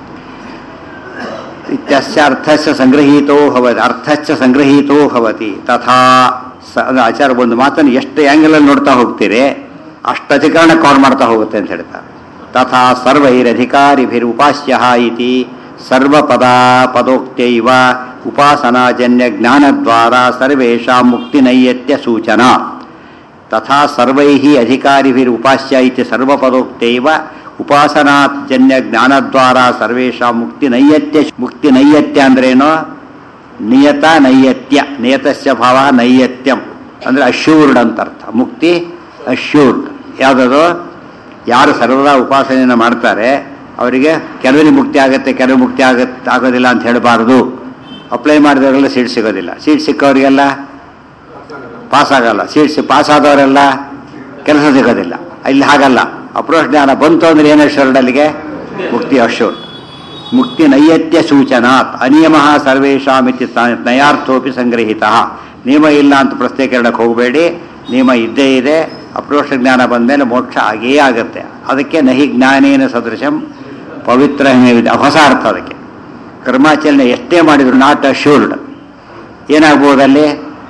ಇತ್ಯಸ್ಯ ಅರ್ಥಸ್ಯ ಸಂಗ್ರಹೀತೋ ಭವತಿ ಅರ್ಥಸ್ಯ ಸಂಗ್ರಹೀತೋ ಭವತಿ ತಥಾ ಸ ಅದು ಆಚಾರ ಒಂದು ಮಾತನ್ನು ಎಷ್ಟು ಆ್ಯಂಗಲಲ್ಲಿ ನೋಡ್ತಾ ಹೋಗ್ತೀರಿ ಅಷ್ಟು ಅಧಿಕರಣ ಕವರ್ ಮಾಡ್ತಾ ಹೋಗುತ್ತೆ ಅಂತ ಹೇಳ್ತಾರೆ ತಥಾ ಸರ್ವೈರಧಿಕಾರಿಭಿರುಪಾಸ್ಯ ಇತಿ ಸರ್ವಪದ ಪದೋಕ್ತೈವ ಉಪಾಸನಾಜನ್ಯ ಜ್ಞಾನದ್ವಾರ ಸರ್ವೇಷಾಂ ಮುಕ್ತಿನೈಯತ್ಯ ಸೂಚನಾ ತಥಾ ಸರ್ವೈಃ ಅಧಿಕಾರಿಭಿರುಪಾಸ್ಯ ಇತಿ ಸರ್ವಪದೋಕ್ತೈವ ಉಪಾಸನಾಜನ್ಯ ಜ್ಞಾನದ್ವಾರ ಸರ್ವೇಷಾಂ ಮುಕ್ತಿ ನೈಯತ್ಯ ಮುಕ್ತಿ ನೈಯತ್ಯ ಅಂದ್ರೇನು ನಿಯತ ನೈಯತ್ಯ ನಿಯತಸ್ಯ ಭಾವ ನೈಯತ್ಯಂ ಅಂದರೆ ಅಶ್ಯೂರ್ಡ್ ಅಂತ ಅರ್ಥ ಮುಕ್ತಿ ಅಶ್ಯೂರ್ಡ್ ಯಾವುದದು ಯಾರು ಸರ್ವದಾ ಉಪಾಸನೆಯನ್ನು ಮಾಡ್ತಾರೆ ಅವರಿಗೆ ಕೆಲವರಿಗೆ ಮುಕ್ತಿ ಆಗುತ್ತೆ ಕೆಲವು ಮುಕ್ತಿ ಆಗತ್ತೆ ಆಗೋದಿಲ್ಲ ಅಂತ ಹೇಳಬಾರ್ದು ಅಪ್ಲೈ ಮಾಡಿದವರೆಲ್ಲ ಸೀಟ್ ಸಿಗೋದಿಲ್ಲ ಸೀಟ್ ಸಿಕ್ಕವರಿಗೆಲ್ಲ ಪಾಸ್ ಆಗಲ್ಲ ಸೀಟ್ ಸಿ ಪಾಸ್ ಆದವರೆಲ್ಲ ಕೆಲಸ ಸಿಗೋದಿಲ್ಲ ಇಲ್ಲಿ ಹಾಗಲ್ಲ ಅಪ್ರೋಚ್ ಜ್ಞಾನ ಬಂತು ಅಂದ್ರೆ ಏನು ಅಶ್ವರ್ಡ್ ಅಲ್ಲಿಗೆ ಮುಕ್ತಿ ಅಶ್ವರ್ಡ್ ಮುಕ್ತಿ ನೈಯತ್ಯ ಸೂಚನಾತ್ ಅನಿಯಮ ಸರ್ವೇಶಾಮಿತಿ ತ- ನಯಾರ್ಥೋಪಿ ಸಂಗ್ರಹಿತ ನಿಯಮ ಇಲ್ಲ ಅಂತ ಪ್ರಶ್ನೆ ಕೇಳಕ್ಕೆ ಹೋಗಬೇಡಿ ನಿಯಮ ಇದ್ದೇ ಇದೆ ಅಪ್ರೋಕ್ಷ ಜ್ಞಾನ ಬಂದಮೇಲೆ ಮೋಕ್ಷ ಆಗೇ ಆಗುತ್ತೆ ಅದಕ್ಕೆ ನಹಿ ಜ್ಞಾನೇನ ಸದೃಶಂ ಪವಿತ್ರ ಹಿಮವಿದೆ ಹೊಸ ಅರ್ಥ ಅದಕ್ಕೆ ಕರ್ಮಾಚರಣೆ ಎಷ್ಟೇ ಮಾಡಿದ್ರು ನಾಟ್ ಅಶ್ಯೂರ್ಡ್ ಏನಾಗ್ಬೋದಲ್ಲಿ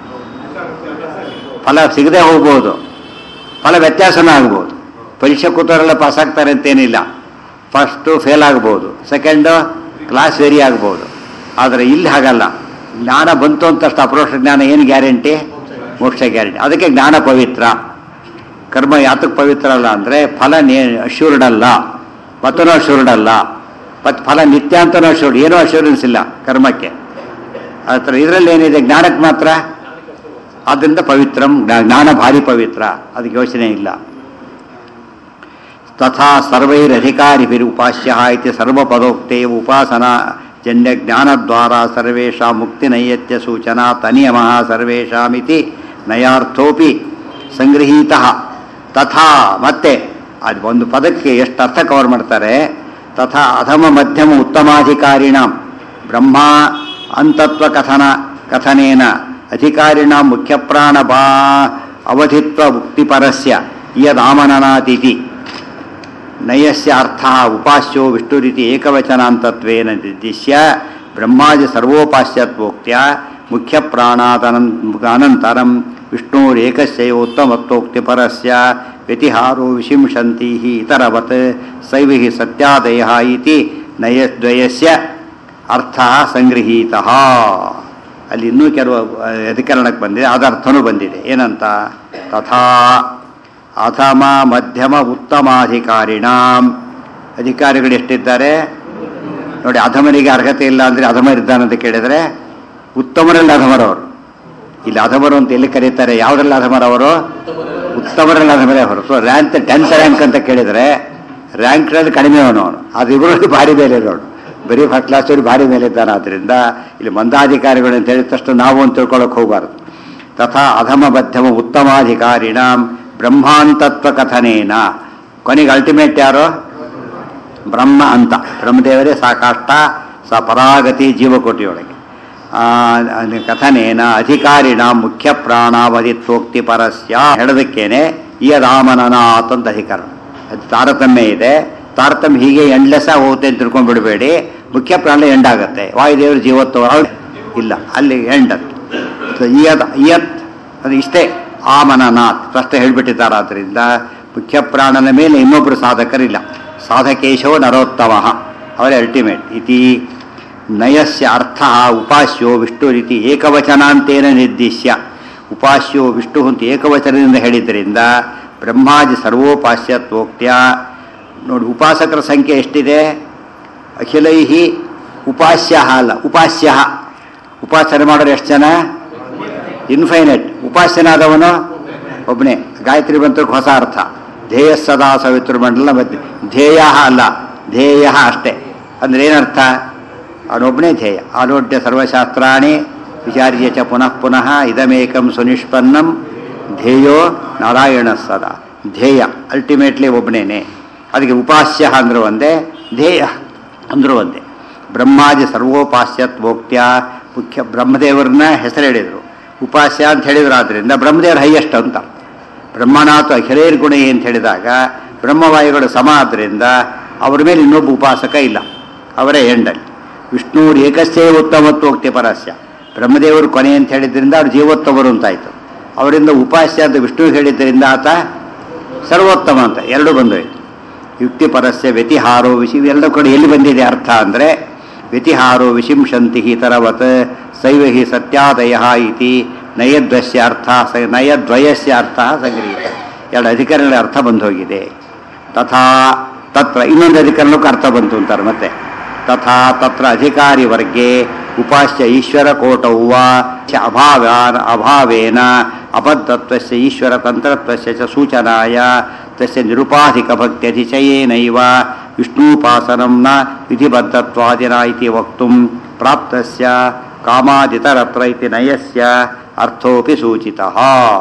ಫಲ ಸಿಗದೆ ಹೋಗ್ಬೋದು ಫಲ ವ್ಯತ್ಯಾಸನೂ ಆಗ್ಬೋದು ಪರೀಕ್ಷೆ ಕೂತವರೆಲ್ಲ ಪಾಸ್ ಆಗ್ತಾರೆ ಅಂತೇನಿಲ್ಲ ಫಸ್ಟು ಫೇಲ್ ಆಗ್ಬೋದು ಸೆಕೆಂಡು ಕ್ಲಾಸ್ ವೇರಿ ಆಗ್ಬೋದು ಆದರೆ ಇಲ್ಲಿ ಹಾಗಲ್ಲ ಜ್ಞಾನ ಬಂತು ಅಂತಷ್ಟು ಅಪ್ರೋಕ್ಷ ಜ್ಞಾನ ಏನು ಗ್ಯಾರಂಟಿ ಮೋಕ್ಷ ಗ್ಯಾರಂಟಿ ಅದಕ್ಕೆ ಜ್ಞಾನ ಪವಿತ್ರ ಕರ್ಮ ಯಾತಕ್ಕೆ ಪವಿತ್ರ ಅಲ್ಲ ಅಂದರೆ ಫಲ ನೇ ಅಶ್ಯೂರ್ಡ್ ಅಲ್ಲ ಮತ್ತನೂ ಅಶ್ಯೂರ್ಡ್ ಅಲ್ಲ ಮತ್ತು ಫಲ ನಿತ್ಯ ಅಂತನೂ ಅಶ್ಯೂರ್ಡ್ ಏನೂ ಅಶ್ಯೂರೆನ್ಸ್ ಇಲ್ಲ ಕರ್ಮಕ್ಕೆ ಆ ಥರ ಇದರಲ್ಲಿ ಏನಿದೆ ಜ್ಞಾನಕ್ಕೆ ಮಾತ್ರ ಆದ್ದರಿಂದ ಪವಿತ್ರಂ ಜ್ಞಾ- ಜ್ಞಾನ ಭಾರಿ ಪವಿತ್ರ ಅದಕ್ಕೆ ಯೋಚನೆ ಇಲ್ಲ ತಥಾ ಸರ್ವೈರಧಿಕಾರಿಭಿರುಪಾಸ್ಯ ಇತಿ ಸರ್ವಪದೋಕ್ತೆ ಉಪಾಸನಾ ಜನ್ಯ ಜ್ಞಾನದ್ವಾರ ಸರ್ವೇಷಾ ಮುಕ್ತಿನೈಯತ್ಯ ಸೂಚನಾ ತನಿಯಮ ಸರ್ವೇಷಾಮಿತಿ ನಯಾರ್ಥೋಪಿ ಸಂಗೃಹೀತ ತಥಾ ಮತ್ತೆ ಅದು ಒಂದು ಪದಕ್ಕೆ ಎಷ್ಟು ಅರ್ಥ ಕವರ್ ಮಾಡ್ತಾರೆ ತಥಾ ಅಧಮ ಮಧ್ಯಮ ಉತ್ತಮಾಧಿಕಾರಿಣಾಂ ಬ್ರಹ್ಮ ಅಂತತ್ವ ಕಥನ ಕಥನೇನ ಅಧಿಕಾರಿಣ ಮುಖ್ಯಪ್ರಾಣ ಬಾ ಅವಧಿತ್ವ ಮುಕ್ತಿಪರಸ್ಯ ಯದಾಮನನಾತಿಥಿ ನಯಸ್ಯ ಅರ್ಥ ಉಪಾಸ್ಯೋ ವಿಷ್ಣುರಿತಿ ಏಕವಚನಾಂತತ್ವೇನ ನಿರ್ದಿಶ್ಯ ಬ್ರಹ್ಮಾದಿ ಸರ್ವೋಪಾಸ್ಯತ್ವೋಕ್ತ್ಯ ಮುಖ್ಯ ಅನಂತರಂ ವಿಷ್ಣುರೇಕಸ್ಯೋತ್ತಮತ್ವೋಕ್ತಿ ಪರಸ್ಯ ವ್ಯತಿಹಾರೋ ವಿಶಿಂಶಂತಿ ಇತರವತ್ ಸೈವಿ ಸತ್ಯಾದಯ ಇತಿ ನಯದ್ವಯಸ್ಯ ಅರ್ಥ ಸಂಗೃಹೀತ ಅಲ್ಲಿ ಇನ್ನೂ ಕೆಲವು ಆ, ಅಧಿಕರಣಕ್ಕೆ ಬಂದಿದೆ ಅದರ ಅರ್ಥನೂ ಬಂದಿದೆ ಏನಂತ ತಥಾ ಅಥಮ ಮಧ್ಯಮ ಉತ್ತಮಾಧಿಕಾರಿಣಾಂ ಅಧಿಕಾರಿಗಳು ಎಷ್ಟಿದ್ದಾರೆ ನೋಡಿ ಅಧಮನಿಗೆ ಅರ್ಹತೆ ಇಲ್ಲ ಅಂದರೆ ಅಧಮ ಇದ್ದಾನೆ ಅಂತ ಕೇಳಿದರೆ ಉತ್ತಮರಲ್ಲಿ ಅಧಮರವರು ಇಲ್ಲಿ ಅಧಮರು ಅಂತ ಎಲ್ಲಿ ಕರೀತಾರೆ ಯಾವುದ್ರಲ್ಲಿ ಅಧಮರವರು ಉತ್ತಮರಲ್ಲಿ ಅಧಮರೇ ಹೊರತು ರ್ಯಾಂಕ್ ಟೆಂತ್ ರ್ಯಾಂಕ್ ಅಂತ ಕೇಳಿದರೆ ರ್ಯಾಂಕ್ನಲ್ಲಿ ಕಡಿಮೆ ಅವನು ಅವನು ಅದು ಇಬ್ಬರಲ್ಲಿ ಭಾರಿ ಮೇಲೆ ಇರೋನು ಬರೀ ಫಸ್ಟ್ ಕ್ಲಾಸವ್ರು ಭಾರಿ ಮೇಲೆ ಇದ್ದಾನೆ ಆದ್ದರಿಂದ ಇಲ್ಲಿ ಮಂದಾಧಿಕಾರಿಗಳು ಅಂತ ಹೇಳಿದ ತಕ್ಷಣ ನಾವು ಅಂತ ತಿಳ್ಕೊಳ್ಳೋಕೆ ಹೋಗಬಾರ್ದು ತಥಾ ಅಧಮ ಮಧ್ಯಮ ಉತ್ತಮಾಧಿಕಾರಿಣಾಂ ಬ್ರಹ್ಮಾಂತತ್ವ ಕಥನೇನ ಕೊನೆಗೆ ಅಲ್ಟಿಮೇಟ್ ಯಾರು ಬ್ರಹ್ಮ ಅಂತ ಬ್ರಹ್ಮದೇವರೇ ಸಾಕಾಷ್ಟ ಸ ಪರಾಗತಿ ಜೀವಕೋಟಿಯೊಳಗೆ ಆ, ಅದು ಕಥನೇನ ಅಧಿಕಾರಿಣ ಮುಖ್ಯ ಪ್ರಾಣಾವಧಿತ್ವೋಕ್ತಿ ಪರಸ್ಯ ಹೇಳೋದಕ್ಕೇನೆ ಈ ರಾಮನನಾಥ್ ಅಂತ ಅಧಿಕರಣ ಅದು ತಾರತಮ್ಯ ಇದೆ ತಾರತಮ್ಯ ಹೀಗೆ ಎಂಡ್ಲೆಸ್ ಹೋಗುತ್ತೆ ಅಂತ ತಿಳ್ಕೊಂಡ್ಬಿಡಬೇಡಿ ಮುಖ್ಯ ಪ್ರಾಣ ಎಂಡ್ ಆಗುತ್ತೆ ವಾಯುದೇವರು ಜೀವತ್ವ ಅವ್ರು ಇಲ್ಲ ಅಲ್ಲಿ ಎಂಡ್ ಅದು ಸೊ ಇಯತ್ ಇಯತ್ ಅದು ಇಷ್ಟೇ ಆಮನನಾಥ್ ಪ್ರಶ್ನೆ ಹೇಳ್ಬಿಟ್ಟಿದ್ದಾರೆ ಆದ್ದರಿಂದ ಮುಖ್ಯ ಪ್ರಾಣನ ಮೇಲೆ ಇನ್ನೊಬ್ಬರು ಸಾಧಕರಿಲ್ಲ ಸಾಧಕೇಶವ ನರೋತ್ತಮ ಅವರೇ ಅಲ್ಟಿಮೇಟ್ ಇತಿ ನಯಸ್ಯ ಅರ್ಥ ಉಪಾಸ್ಯೋ ವಿಷ್ಣು ರೀತಿ ಏಕವಚನಾಂತೇನ ನಿರ್ದಿಶ್ಯ ಉಪಾಸ್ಯೋ ವಿಷ್ಣು ಅಂತ ಏಕವಚನದಿಂದ ಹೇಳಿದ್ದರಿಂದ ಬ್ರಹ್ಮಾದಿ ಸರ್ವೋಪಾಸ್ಯತ್ವೋಕ್ತ್ಯ ನೋಡಿ ಉಪಾಸಕರ ಸಂಖ್ಯೆ ಎಷ್ಟಿದೆ ಅಖಿಲೈಹಿ ಉಪಾಸ್ಯ ಅಲ್ಲ ಉಪಾಸ್ಯ ಉಪಾಸನೆ ಮಾಡೋರು ಎಷ್ಟು ಜನ ಇನ್ಫೈನೈಟ್ ಉಪಾಸ್ಯನಾದವನು ಒಬ್ಬನೇ ಗಾಯತ್ರಿ ಮಂತ್ರಕ್ಕೆ ಹೊಸ ಅರ್ಥ ಧ್ಯೇಯ ಸದಾ ಸವಿತೃಮಂಡಲ ಮತ್ತೆ ಧ್ಯೇಯ ಅಲ್ಲ ಧ್ಯೇಯ ಅಷ್ಟೇ ಅಂದ್ರೆ ಏನರ್ಥ ಅವನೊಬ್ಬನೇ ಧ್ಯೇಯ ಆಲೋಡ್ಯ ಸರ್ವಶಾಸ್ತ್ರಾಣಿ ವಿಚಾರ್ಯ ಚ ಪುನಃ ಪುನಃ ಇದಮೇಕಂ ಸುನಿಷ್ಪನ್ನಂ ಧ್ಯೇಯೋ ನಾರಾಯಣ ಸದಾ ಧ್ಯೇಯ ಅಲ್ಟಿಮೇಟ್ಲಿ ಒಬ್ಬನೇನೆ ಅದಕ್ಕೆ ಉಪಾಸ್ಯ ಅಂದ್ರು ಒಂದೇ ಧ್ಯೇಯ ಅಂದ್ರು ಒಂದೇ ಬ್ರಹ್ಮಾದಿ ಸರ್ವೋಪಾಸ್ಯತ್ವೋಕ್ತ್ಯ ಮುಖ್ಯ ಬ್ರಹ್ಮದೇವರನ್ನ ಹೆಸರು ಹೇಳಿದರು ಉಪಾಸ್ಯ ಅಂತ ಹೇಳಿದ್ರು ಆದ್ದರಿಂದ ಬ್ರಹ್ಮದೇವರ ಹೈಯೆಸ್ಟ್ ಅಂತ ಬ್ರಹ್ಮನಾಥ ಅಖಿಲೇರ್ ಗುಣ ಅಂತ ಹೇಳಿದಾಗ ಬ್ರಹ್ಮವಾಯುಗಳು ಸಮ ಆದ್ದರಿಂದ ಅವರ ಮೇಲೆ ಇನ್ನೊಬ್ಬ ಉಪಾಸಕ ಇಲ್ಲ ಅವರೇ ಎಂಡಲ್ಲಿ ವಿಷ್ಣುವ್ರು ಏಕಸ್ಯೇ ಉತ್ತಮತ್ವೋಕ್ತಿ ಪರಸ್ಯ ಬ್ರಹ್ಮದೇವರು ಕೊನೆ ಅಂತ ಹೇಳಿದ್ರಿಂದ ಅವ್ರು ಜೀವೋತ್ತಮರು ಅಂತಾಯ್ತು ಅವರಿಂದ ಉಪಾಸ್ಯ ಅಂತ ವಿಷ್ಣು ಹೇಳಿದ್ದರಿಂದ ಆತ ಸರ್ವೋತ್ತಮ ಅಂತ ಎರಡೂ ಬಂದೋಯ್ತು ಯುಕ್ತಿ ಪರಸ್ಯ ವ್ಯತಿಹಾರೋ ವಿಷಿ ಇವೆಲ್ಲ ಕಡೆ ಎಲ್ಲಿ ಬಂದಿದೆ ಅರ್ಥ ಅಂದರೆ ವ್ಯತಿಹಾರೋ ವಿಶಿಂಶಂತಿ ತರವತ್ ಶೈವ ಹಿ ಸತ್ಯಾದಯ ಇತಿ ನಯದ್ವಸ್ಯ ಅರ್ಥ ಸ ನಯದ್ವಯಸ್ಯ ಅರ್ಥ ಸಂಗ್ರಹೀತ ಎರಡು ಅಧಿಕರಣಗಳ ಅರ್ಥ ಬಂದು ಹೋಗಿದೆ ತಥಾ ತತ್ರ ಇನ್ನೊಂದು ಅಧಿಕರಣಕ್ಕೂ ಅರ್ಥ ಬಂತು ಅಂತಾರೆ ಮತ್ತೆ ತಥಾ ತತ್ರ ಅಧಿಕಾರಿ ವರ್ಗೆ ಉಪಾಸ್ಯ ಈಶ್ವರ ಕೋಟೌವ ಅಭಾವ ಅಭಾವೇನ ಅಬದ್ಧತ್ವಸ್ಯ ಈಶ್ವರ ತಂತ್ರತ್ವಸ್ಯ ಚ ಸೂಚನಾಯ ತಸ್ಯ ನಿರುಪಾಧಿಕ ಭಕ್ತ್ಯತಿಶಯೇನೈವ ವಿಷ್ಣೂಪಾಸನಂ ನ ವಿಧಿಬದ್ಧತ್ವಾದಿನ ಇತಿ ವಕ್ತುಂ ಪ್ರಾಪ್ತಸ್ಯ ಕಾಮಾದಿತರತ್ರ ಇತಿ ನಯಸ್ಯ ಅರ್ಥೋಪಿ ಸೂಚಿತಃ